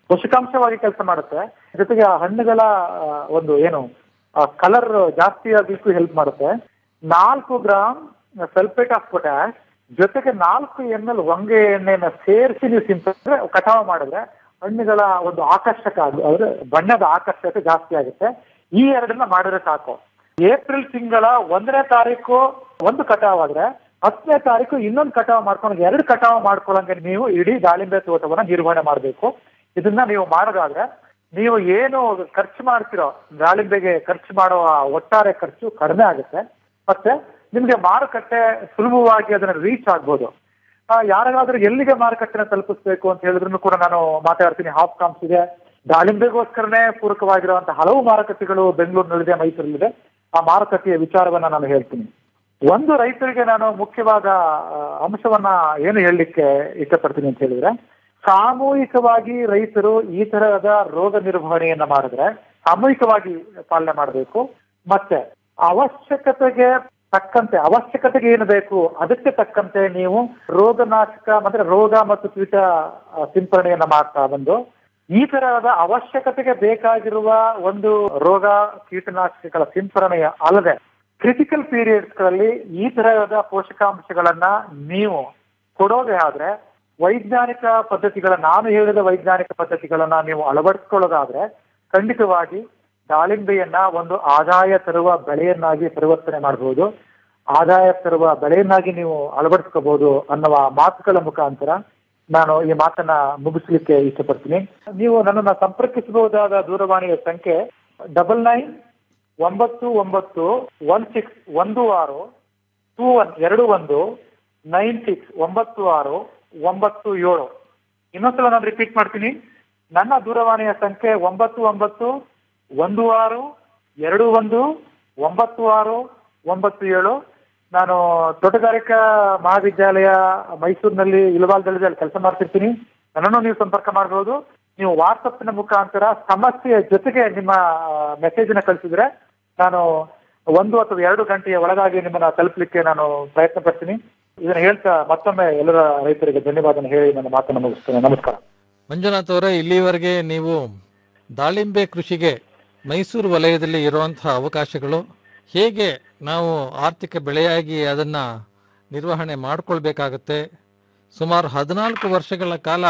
ಪೋಷಕಾಂಶವಾಗಿ ಕೆಲಸ ಮಾಡುತ್ತೆ ಜೊತೆಗೆ ಆ ಹಣ್ಣುಗಳ ಆ, ಒಂದು ಏನು ಕಲರ್ ಜಾಸ್ತಿ ಆಗ್ಲಿಕ್ಕೂ ಹೆಲ್ಪ್ ಮಾಡುತ್ತೆ ನಾಲ್ಕು ಗ್ರಾಮ್ ಸಲ್ಫೇಟ್ ಆಫ್ ಪೊಟ್ಯಾಶ್ ಜೊತೆಗೆ ನಾಲ್ಕು ಎಂ ಎಲ್ ಹೊಂಗೆ ಎಣ್ಣೆಯನ್ನ ಸೇರಿಸಿ ನೀವು ಸಿಂಪಡಿಸಿದ್ರೆ ಕಟಾವು ಮಾಡಿದ್ರೆ ಹಣ್ಣುಗಳ ಒಂದು ಆಕರ್ಷಕ ಅದು- ಅಂದ್ರೆ ಬಣ್ಣದ ಆಕರ್ಷಕ ಜಾಸ್ತಿ ಆಗುತ್ತೆ ಈ ಎರಡನ್ನ ಮಾಡಿದ್ರೆ ಸಾಕು ಏಪ್ರಿಲ್ ತಿಂಗಳ ಒಂದನೇ ತಾರೀಕು ಒಂದು ಕಟಾವ್ ಆದ್ರೆ ಹತ್ತನೇ ತಾರೀಕು ಇನ್ನೊಂದು ಕಟಾವ್ ಮಾಡ್ಕೊಂಡು ಎರಡು ಕಟಾವ್ ಮಾಡ್ಕೊಳ್ಳಂಗೆ ನೀವು ಇಡೀ ದಾಳಿಂಬೆ ತೋಟವನ್ನ ನಿರ್ವಹಣೆ ಮಾಡಬೇಕು ಇದನ್ನ ನೀವು ಮಾಡೋದಾದ್ರೆ ನೀವು ಏನು ಖರ್ಚು ಮಾಡ್ತಿರೋ ದಾಳಿಂಬೆಗೆ ಖರ್ಚು ಮಾಡುವ ಒಟ್ಟಾರೆ ಖರ್ಚು ಕಡಿಮೆ ಆಗುತ್ತೆ ಮತ್ತೆ ನಿಮ್ಗೆ ಮಾರುಕಟ್ಟೆ ಸುಲಭವಾಗಿ ಅದನ್ನ ರೀಚ್ ಆಗ್ಬೋದು ಆ, ಯಾರಿಗಾದ್ರೂ ಎಲ್ಲಿಗೆ ಮಾರುಕಟ್ಟೆನ ತಲುಪಿಸ್ಬೇಕು ಅಂತ ಹೇಳಿದ್ರು ಕೂಡ ನಾನು ಮಾತಾಡ್ತೀನಿ ಹಾಫ್ ಕಾಮ್ಸ್ ಇದೆ ದಾಳಿಂಬೆಗೋಸ್ಕರನೇ ಪೂರಕವಾಗಿರುವಂತಹ ಹಲವು ಮಾರುಕಟ್ಟೆಗಳು ಬೆಂಗಳೂರಿನಲ್ಲಿದೆ ಮೈಸೂರಲ್ಲಿದೆ ಆ ಮಾರುಕಟ್ಟೆಯ ವಿಚಾರವನ್ನ ನಾನು ಹೇಳ್ತೀನಿ ಒಂದು ರೈತರಿಗೆ ನಾನು ಮುಖ್ಯವಾದ ಆ, ಅಂಶವನ್ನ ಏನು ಹೇಳಲಿಕ್ಕೆ ಇಷ್ಟಪಡ್ತೀನಿ ಅಂತ ಹೇಳಿದ್ರೆ ಸಾಮೂಹಿಕವಾಗಿ ರೈತರು ಈ ತರಹದ ರೋಗ ನಿರ್ವಹಣೆಯನ್ನ ಮಾಡಿದ್ರೆ ಸಾಮೂಹಿಕವಾಗಿ ಪಾಲನೆ ಮಾಡಬೇಕು ಮತ್ತೆ ಅವಶ್ಯಕತೆಗೆ ತಕ್ಕಂತೆ ಅವಶ್ಯಕತೆಗೆ ಏನು ಬೇಕು ಅದಕ್ಕೆ ತಕ್ಕಂತೆ ನೀವು ರೋಗನಾಶಕ ಮತ್ತೆ ರೋಗ ಮತ್ತು ಕೀಟ ಆ, ಸಿಂಪರಣೆಯನ್ನ ಮಾಡ್ತಾ ಬಂದು ಈ ತರಹದ ಅವಶ್ಯಕತೆಗೆ ಬೇಕಾಗಿರುವ ಒಂದು ರೋಗ ಕೀಟನಾಶಕಗಳ ಸಿಂಪರಣೆಯ ಅಲ್ಲದೆ ಕ್ರಿಟಿಕಲ್ ಪೀರಿಯಡ್ಸ್ ಗಳಲ್ಲಿ ಈ ತರಹದ ಪೋಷಕಾಂಶಗಳನ್ನ ನೀವು ಕೊಡೋದೇ ಆದ್ರೆ ವೈಜ್ಞಾನಿಕ ಪದ್ಧತಿಗಳ ನಾನು ಹೇಳಿದ ವೈಜ್ಞಾನಿಕ ಪದ್ಧತಿಗಳನ್ನ ನೀವು ಅಳವಡಿಸ್ಕೊಳ್ಳೋದಾದ್ರೆ ಖಂಡಿತವಾಗಿ ದಾಳಿಂಬೆಯನ್ನ ಒಂದು ಆದಾಯ ತರುವ ಬೆಳೆಯನ್ನಾಗಿ ಪರಿವರ್ತನೆ ಮಾಡಬಹುದು ಆದಾಯ ತರುವ ಬೆಳೆಯನ್ನಾಗಿ ನೀವು ಅಳವಡಿಸ್ಕೋಬಹುದು ಅನ್ನುವ ಮಾತುಗಳ ಮುಖಾಂತರ ನಾನು ಈ ಮಾತನ್ನ ಮುಗಿಸ್ಲಿಕ್ಕೆ ಇಷ್ಟಪಡ್ತೀನಿ ನೀವು ನನ್ನನ್ನ ಸಂಪರ್ಕಿಸಬಹುದಾದ ದೂರವಾಣಿಯ ಸಂಖ್ಯೆ ಡಬಲ್ ನೈನ್ ಒಂಬತ್ತು ಒಂಬತ್ತು ಒನ್ ಸಿಕ್ಸ್ ಒಂದು ಆರು ಟೂ ಒನ್ ಎರಡು ಒಂದು ನೈನ್ ಸಿಕ್ಸ್ ಒಂಬತ್ತು ಆರು ಒಂಬತ್ತು ಏಳು ಇನ್ನೊಂದ್ಸಲ ನಾನು ರಿಪೀಟ್ ಮಾಡ್ತೀನಿ ನನ್ನ ದೂರವಾಣಿಯ ಸಂಖ್ಯೆ ಒಂಬತ್ತು ಒಂಬತ್ತು ಒಂದು ಆರು ಎರಡು ಒಂದು ಒಂಬತ್ತು ಆರು ಒಂಬತ್ತು ಏಳು ನಾನು ತೋಟಗಾರಿಕಾ ಮಹಾವಿದ್ಯಾಲಯ ಮೈಸೂರಿನಲ್ಲಿ ಇಲವಾಲ್ದಲ್ಲಿ ಅಲ್ಲಿ ಕೆಲಸ ಮಾಡ್ತಿರ್ತೀನಿ ನನ್ನನ್ನು ನೀವು ಸಂಪರ್ಕ ಮಾಡಬಹುದು ನೀವು ವಾಟ್ಸಪ್ನ ಮುಖಾಂತರ ಸಮಸ್ಯೆಯ ಜೊತೆಗೆ ನಿಮ್ಮ ಮೆಸೇಜ್ ನ ಕಳಿಸಿದ್ರೆ ನಾನು ಒಂದು ಅಥವಾ ಎರಡು ಗಂಟೆಯ ಒಳಗಾಗಿ ನಿಮ್ಮನ್ನ ತಲುಪಲಿಕ್ಕೆ ನಾನು ಪ್ರಯತ್ನ ಪಡ್ತೀನಿ ಇದನ್ನ ಹೇಳ್ತಾ ಮತ್ತೊಮ್ಮೆ ಎಲ್ಲರ ರೈತರಿಗೆ ಧನ್ಯವಾದ ಹೇಳಿ ನನ್ನ ಮಾತನ್ನು ಮುಗಿಸ್ತೇನೆ ನಮಸ್ಕಾರ ಮಂಜುನಾಥ್ ಅವರೇ ಇಲ್ಲಿವರೆಗೆ ನೀವು ದಾಳಿಂಬೆ ಕೃಷಿಗೆ ಮೈಸೂರು ವಲಯದಲ್ಲಿ ಇರುವಂತಹ ಅವಕಾಶಗಳು ಹೇಗೆ ನಾವು ಆರ್ಥಿಕ ಬೆಳೆಯಾಗಿ ಅದನ್ನು ನಿರ್ವಹಣೆ ಮಾಡಿಕೊಳ್ಬೇಕಾಗತ್ತೆ ಸುಮಾರು ಹದಿನಾಲ್ಕು ವರ್ಷಗಳ ಕಾಲ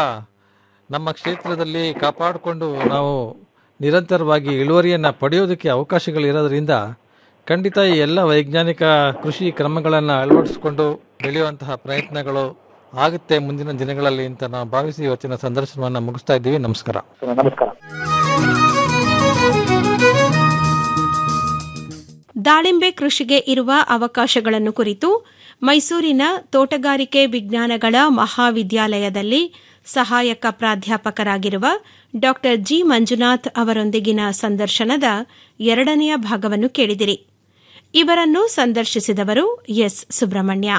ನಮ್ಮ ಕ್ಷೇತ್ರದಲ್ಲಿ ಕಾಪಾಡಿಕೊಂಡು ನಾವು ನಿರಂತರವಾಗಿ ಇಳುವರಿಯನ್ನು ಪಡೆಯೋದಕ್ಕೆ ಅವಕಾಶಗಳಿರೋದ್ರಿಂದ ಖಂಡಿತ ಈ ಎಲ್ಲ ವೈಜ್ಞಾನಿಕ ಕೃಷಿ ಕ್ರಮಗಳನ್ನು ಅಳವಡಿಸಿಕೊಂಡು ಬೆಳೆಯುವಂತಹ ಪ್ರಯತ್ನಗಳು ಆಗುತ್ತೆ ಮುಂದಿನ ದಿನಗಳಲ್ಲಿ ಅಂತ ನಾವು ಭಾವಿಸಿ ಇವತ್ತಿನ ಸಂದರ್ಶನವನ್ನು ಮುಗಿಸ್ತಾ ಇದ್ದೀವಿ ನಮಸ್ಕಾರ ನಮಸ್ಕಾರ ದಾಳಿಂಬೆ ಕೃಷಿಗೆ ಇರುವ ಅವಕಾಶಗಳನ್ನು ಕುರಿತು ಮೈಸೂರಿನ ತೋಟಗಾರಿಕೆ ವಿಜ್ಞಾನಗಳ ಮಹಾವಿದ್ಯಾಲಯದಲ್ಲಿ ಸಹಾಯಕ ಪ್ರಾಧ್ಯಾಪಕರಾಗಿರುವ ಡಾ ಜಿ ಮಂಜುನಾಥ್ ಅವರೊಂದಿಗಿನ ಸಂದರ್ಶನದ ಎರಡನೆಯ ಭಾಗವನ್ನು ಕೇಳಿದಿರಿ ಇವರನ್ನು ಸಂದರ್ಶಿಸಿದವರು ಎಸ್ ಸುಬ್ರಹ್ಮಣ್ಯ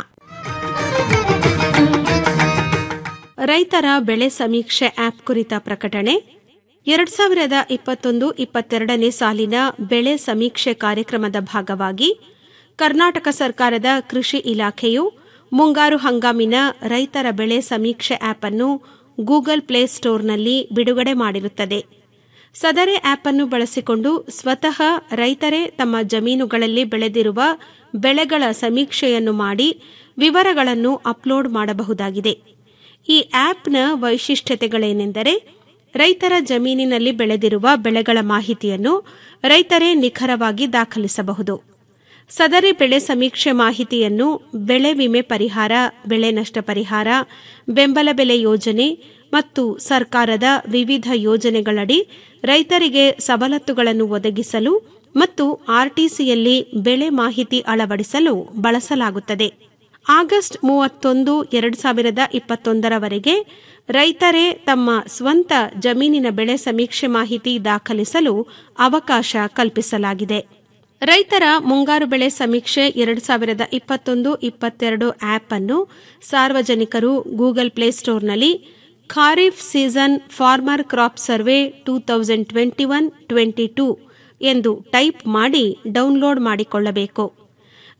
ರೈತರ ಬೆಳೆ ಸಮೀಕ್ಷೆ ಆಪ್ ಕುರಿತ ಪ್ರಕಟಣೆ ಎರಡ್ ಸಾವಿರದ ಇಪ್ಪತ್ತೊಂದು ಇಪ್ಪತ್ತೆರಡನೇ ಸಾಲಿನ ಬೆಳೆ ಸಮೀಕ್ಷೆ ಕಾರ್ಯಕ್ರಮದ ಭಾಗವಾಗಿ ಕರ್ನಾಟಕ ಸರ್ಕಾರದ ಕೃಷಿ ಇಲಾಖೆಯು ಮುಂಗಾರು ಹಂಗಾಮಿನ ರೈತರ ಬೆಳೆ ಸಮೀಕ್ಷೆ ಆಪ್ ಅನ್ನು ಗೂಗಲ್ ಪ್ಲೇ ಸ್ಟೋರ್ನಲ್ಲಿ ಬಿಡುಗಡೆ ಮಾಡಿರುತ್ತದೆ ಸದರಿ ಆಪ್ ಅನ್ನು ಬಳಸಿಕೊಂಡು ಸ್ವತಃ ರೈತರೇ ತಮ್ಮ ಜಮೀನುಗಳಲ್ಲಿ ಬೆಳೆದಿರುವ ಬೆಳೆಗಳ ಸಮೀಕ್ಷೆಯನ್ನು ಮಾಡಿ ವಿವರಗಳನ್ನು ಅಪ್ಲೋಡ್ ಮಾಡಬಹುದಾಗಿದೆ ಈ ಆಪ್ನ ವೈಶಿಷ್ಟ್ಯತೆಗಳೇನೆಂದರೆ ರೈತರ ಜಮೀನಿನಲ್ಲಿ ಬೆಳೆದಿರುವ ಬೆಳೆಗಳ ಮಾಹಿತಿಯನ್ನು ರೈತರೇ ನಿಖರವಾಗಿ ದಾಖಲಿಸಬಹುದು ಸದರಿ ಬೆಳೆ ಸಮೀಕ್ಷೆ ಮಾಹಿತಿಯನ್ನು ಬೆಳೆ ವಿಮೆ ಪರಿಹಾರ ಬೆಳೆ ನಷ್ಟ ಪರಿಹಾರ ಬೆಂಬಲ ಬೆಲೆ ಯೋಜನೆ ಮತ್ತು ಸರ್ಕಾರದ ವಿವಿಧ ಯೋಜನೆಗಳಡಿ ರೈತರಿಗೆ ಸವಲತ್ತುಗಳನ್ನು ಒದಗಿಸಲು ಮತ್ತು ಆರ್ಟಿಸಿಯಲ್ಲಿ ಬೆಳೆ ಮಾಹಿತಿ ಅಳವಡಿಸಲು ಬಳಸಲಾಗುತ್ತದೆ ಆಗಸ್ಟ್ ಮೂವತ್ತೊಂದು ಎರಡು ಸಾವಿರದ ಇಪ್ಪತ್ತೊಂದರವರೆಗೆ ರೈತರೇ ತಮ್ಮ ಸ್ವಂತ ಜಮೀನಿನ ಬೆಳೆ ಸಮೀಕ್ಷೆ ಮಾಹಿತಿ ದಾಖಲಿಸಲು ಅವಕಾಶ ಕಲ್ಪಿಸಲಾಗಿದೆ ರೈತರ ಮುಂಗಾರು ಬೆಳೆ ಸಮೀಕ್ಷೆ ಎರಡು ಸಾವಿರದ ಇಪ್ಪತ್ತೊಂದು ಇಪ್ಪತ್ತೆರಡು ಆಪ್ ಅನ್ನು ಸಾರ್ವಜನಿಕರು ಗೂಗಲ್ ಪ್ಲೇಸ್ಟೋರ್ನಲ್ಲಿ kharif season farmer crop survey two thousand twenty one twenty two ಎಂದು ಟೈಪ್ ಮಾಡಿ ಡೌನ್ಲೋಡ್ ಮಾಡಿಕೊಳ್ಳಬೇಕು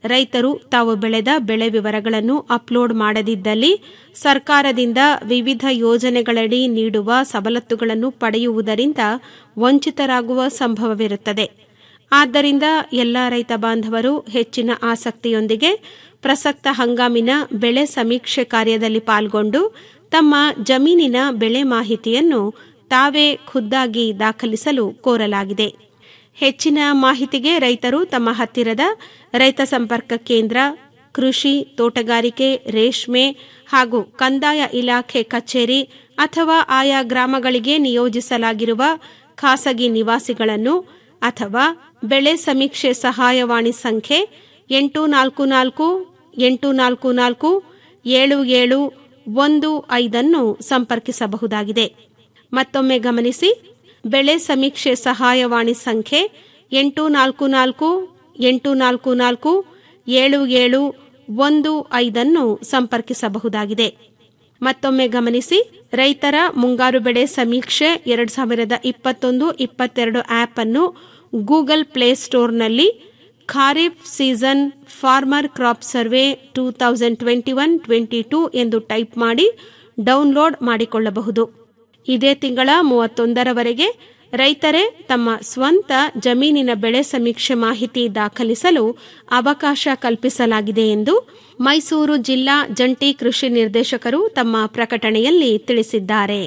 ರೈತರು ತಾವು ಬೆಳೆದ ಬೆಳೆ ವಿವರಗಳನ್ನು ಅಪ್ಲೋಡ್ ಮಾಡದಿದ್ದಲ್ಲಿ ಸರ್ಕಾರದಿಂದ ವಿವಿಧ ಯೋಜನೆಗಳಡಿ ನೀಡುವ ಸವಲತ್ತುಗಳನ್ನು ಪಡೆಯುವುದರಿಂದ ವಂಚಿತರಾಗುವ ಸಂಭವವಿರುತ್ತದೆ ಆದ್ದರಿಂದ ಎಲ್ಲ ರೈತ ಬಾಂಧವರು ಹೆಚ್ಚಿನ ಆಸಕ್ತಿಯೊಂದಿಗೆ ಪ್ರಸಕ್ತ ಹಂಗಾಮಿನ ಬೆಳೆ ಸಮೀಕ್ಷೆ ಕಾರ್ಯದಲ್ಲಿ ಪಾಲ್ಗೊಂಡು ತಮ್ಮ ಜಮೀನಿನ ಬೆಳೆ ಮಾಹಿತಿಯನ್ನು ತಾವೇ ಖುದ್ದಾಗಿ ದಾಖಲಿಸಲು ಕೋರಲಾಗಿದೆ ಹೆಚ್ಚಿನ ಮಾಹಿತಿಗೆ ರೈತರು ತಮ್ಮ ಹತ್ತಿರದ ರೈತ ಸಂಪರ್ಕ ಕೇಂದ್ರ ಕೃಷಿ ತೋಟಗಾರಿಕೆ ರೇಷ್ಮೆ ಹಾಗೂ ಕಂದಾಯ ಇಲಾಖೆ ಕಚೇರಿ ಅಥವಾ ಆಯಾ ಗ್ರಾಮಗಳಿಗೆ ನಿಯೋಜಿಸಲಾಗಿರುವ ಖಾಸಗಿ ನಿವಾಸಿಗಳನ್ನು ಅಥವಾ ಬೆಳೆ ಸಮೀಕ್ಷೆ ಸಹಾಯವಾಣಿ ಸಂಖ್ಯೆ ಎಂಟು ನಾಲ್ಕು ನಾಲ್ಕು ಎಂಟು ನಾಲ್ಕು ನಾಲ್ಕು ಏಳು ಏಳು ಒಂದು ಐದನ್ನು ಸಂಪರ್ಕಿಸಬಹುದಾಗಿದೆ ಮತ್ತೊಮ್ಮೆ ಗಮನಿಸಿ ಬೆಳೆ ಸಮೀಕ್ಷೆ ಸಹಾಯವಾಣಿ ಸಂಖ್ಯೆ ಎಂಟು ನಾಲ್ಕು ನಾಲ್ಕು ಎಂಟು ನಾಲ್ಕು ನಾಲ್ಕು ಏಳು ಏಳು ಒಂದು ಐದನ್ನು ಸಂಪರ್ಕಿಸಬಹುದಾಗಿದೆ ಮತ್ತೊಮ್ಮೆ ಗಮನಿಸಿ ರೈತರ ಮುಂಗಾರು ಬೆಳೆ ಸಮೀಕ್ಷೆ ಎರಡು ಸಾವಿರದ ಇಪ್ಪತ್ತೊಂದು ಇಪ್ಪತ್ತೆರಡು ಆಪ್ ಅನ್ನು ಗೂಗಲ್ ಪ್ಲೇಸ್ಟೋರ್ನಲ್ಲಿ kharif season farmer crop survey two thousand twenty one twenty two ಎಂದು ಟೈಪ್ ಮಾಡಿ ಡೌನ್ಲೋಡ್ ಮಾಡಿಕೊಳ್ಳಬಹುದು ಇದೇ ತಿಂಗಳ ಮೂವತ್ತೊಂದರವರೆಗೆ ರೈತರೇ ತಮ್ಮ ಸ್ವಂತ ಜಮೀನಿನ ಬೆಳೆ ಸಮೀಕ್ಷೆ ಮಾಹಿತಿ ದಾಖಲಿಸಲು ಅವಕಾಶ ಕಲ್ಪಿಸಲಾಗಿದೆ ಎಂದು ಮೈಸೂರು ಜಿಲ್ಲಾ ಜಂಟಿ ಕೃಷಿ ನಿರ್ದೇಶಕರು ತಮ್ಮ ಪ್ರಕಟಣೆಯಲ್ಲಿ ತಿಳಿಸಿದ್ದಾರೆ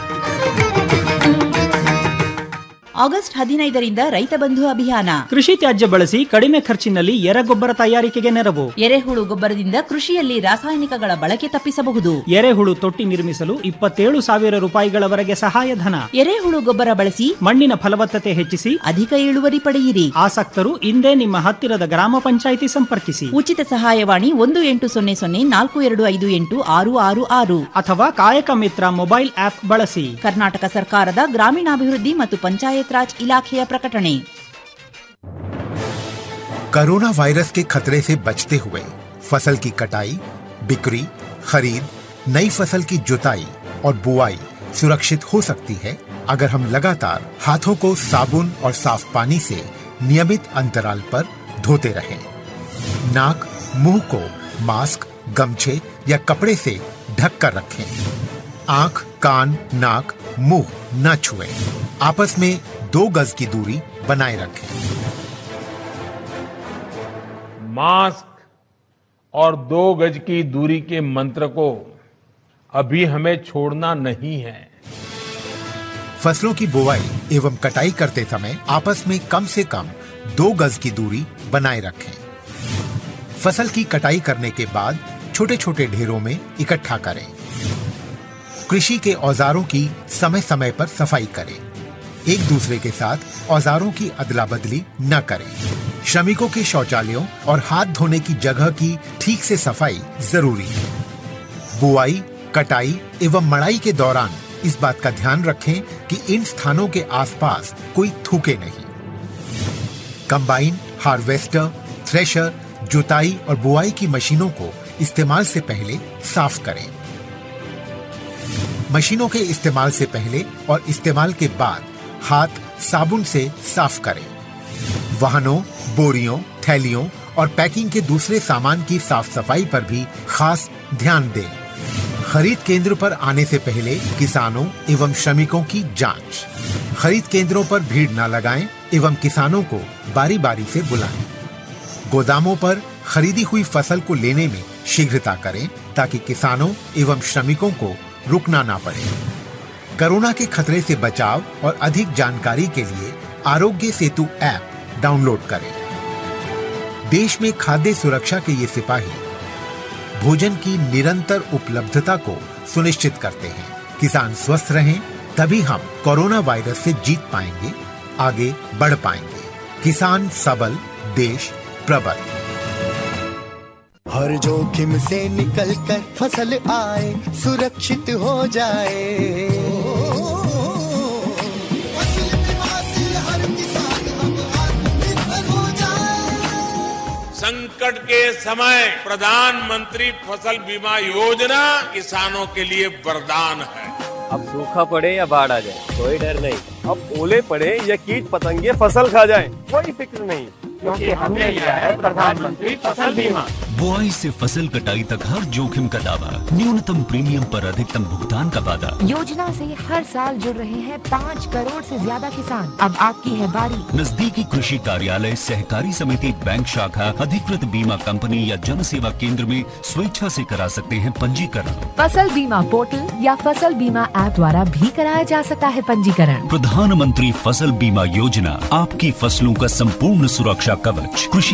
ಆಗಸ್ಟ್ ಹದಿನೈದರಿಂದ ರೈತ ಬಂಧು ಅಭಿಯಾನ ಕೃಷಿ ತ್ಯಾಜ್ಯ ಬಳಸಿ ಕಡಿಮೆ ಖರ್ಚಿನಲ್ಲಿ ಎರೆಗೊಬ್ಬರ ತಯಾರಿಕೆಗೆ ನೆರವು ಎರೆಹುಳು ಗೊಬ್ಬರದಿಂದ ಕೃಷಿಯಲ್ಲಿ ರಾಸಾಯನಿಕಗಳ ಬಳಕೆ ತಪ್ಪಿಸಬಹುದು ಎರೆಹುಳು ತೊಟ್ಟಿ ನಿರ್ಮಿಸಲು ಇಪ್ಪತ್ತೇಳು ಸಾವಿರ ರೂಪಾಯಿಗಳವರೆಗೆ ಸಹಾಯಧನ ಎರೆಹುಳು ಗೊಬ್ಬರ ಬಳಸಿ ಮಣ್ಣಿನ ಫಲವತ್ತತೆ ಹೆಚ್ಚಿಸಿ ಅಧಿಕ ಇಳುವರಿ ಪಡೆಯಿರಿ ಆಸಕ್ತರು ಇಂದೇ ನಿಮ್ಮ ಹತ್ತಿರದ ಗ್ರಾಮ ಪಂಚಾಯಿತಿ ಸಂಪರ್ಕಿಸಿ ಉಚಿತ ಸಹಾಯವಾಣಿ ಒಂದು ಎಂಟು ಸೊನ್ನೆ ಸೊನ್ನೆ ನಾಲ್ಕು ಎರಡು ಐದು ಎಂಟು ಆರು ಆರು ಆರು ಅಥವಾ ಕಾಯಕ ಮಿತ್ರ ಮೊಬೈಲ್ ಆಪ್ ಬಳಸಿ ಕರ್ನಾಟಕ ಸರ್ಕಾರದ ಗ್ರಾಮೀಣಾಭಿವೃದ್ಧಿ ಮತ್ತು ಪಂಚಾಯತ್ ರಾಜ್ ಇಲಾಖೆಯ ಪ್ರಕಟಣೆ कोरोना वायरस के खतरे से बचते हुए फसल की कटाई बिक्री खरीद नई फसल की जुताई और बुआई सुरक्षित हो सकती है अगर हम लगातार हाथों को साबुन और साफ पानी से नियमित अंतराल पर धोते रहें। नाक मुंह को मास्क गमछे या कपड़े से ढक कर रखें आंख कान नाक मुंह न छुएं। आपस में दो गज की दूरी बनाए रखें मास्क और दो गज की दूरी के मंत्र को अभी हमें छोड़ना नहीं है फसलों की बुवाई एवं कटाई करते समय आपस में कम से कम दो गज की दूरी बनाए रखें फसल की कटाई करने के बाद छोटे छोटे ढेरों में इकट्ठा करें कृषि के औजारों की समय समय पर सफाई करें एक दूसरे के साथ औजारों की अदला बदली न करें श्रमिकों के शौचालयों और हाथ धोने की जगह की ठीक से सफाई जरूरी है बुआई कटाई एवं मड़ाई के दौरान इस बात का ध्यान रखें कि इन स्थानों के आसपास कोई थूके नहीं कंबाइन हार्वेस्टर थ्रेशर जुताई और बुआई की मशीनों को इस्तेमाल से पहले साफ करें मशीनों के इस्तेमाल से पहले और इस्तेमाल के बाद हाथ साबुन से साफ करें वाहनों बोरियों थैलियों और पैकिंग के दूसरे सामान की साफ सफाई पर भी खास ध्यान दें खरीद केंद्र पर आने से पहले किसानों एवं श्रमिकों की जांच खरीद केंद्रों पर भीड़ न लगाएं एवं किसानों को बारी बारी से बुलाएं गोदामों पर खरीदी हुई फसल को लेने में शीघ्रता करें ताकि किसानों एवं श्रमिकों को रुकना ना पड़े कोरोना के खतरे से बचाव और अधिक जानकारी के लिए आरोग्य सेतु ऐप डाउनलोड करें देश में खाद्य सुरक्षा के ये सिपाही भोजन की निरंतर उपलब्धता को सुनिश्चित करते हैं किसान स्वस्थ रहें तभी हम कोरोना वायरस से जीत पाएंगे आगे बढ़ पाएंगे किसान सबल देश प्रबल हर जोखिम से निकल कर फसल आए सुरक्षित हो जाए फसल बीमा से हर किसान अब आत्मनिर्भर हो जाए संकट के समय प्रधानमंत्री फसल बीमा योजना किसानों के लिए वरदान है अब सूखा पड़े या बाढ़ आ जाए कोई डर नहीं अब ओले पड़े या कीट पतंगे फसल खा जाए कोई फिक्र नहीं क्योंकि हमने लिया है प्रधानमंत्री फसल बीमा बुआई से फसल कटाई तक हर जोखिम का दावा न्यूनतम प्रीमियम पर अधिकतम भुगतान का वादा योजना से हर साल जुड़ रहे हैं पाँच करोड़ से ज्यादा किसान अब आपकी है बारी नजदीकी कृषि कार्यालय सहकारी समिति बैंक शाखा अधिकृत बीमा कंपनी या जन सेवा केंद्र में स्वेच्छा से करा सकते हैं पंजीकरण फसल बीमा पोर्टल या फसल बीमा ऐप द्वारा भी कराया जा सकता है पंजीकरण प्रधानमंत्री फसल बीमा योजना आपकी फसलों का संपूर्ण सुरक्षा कवच कृषि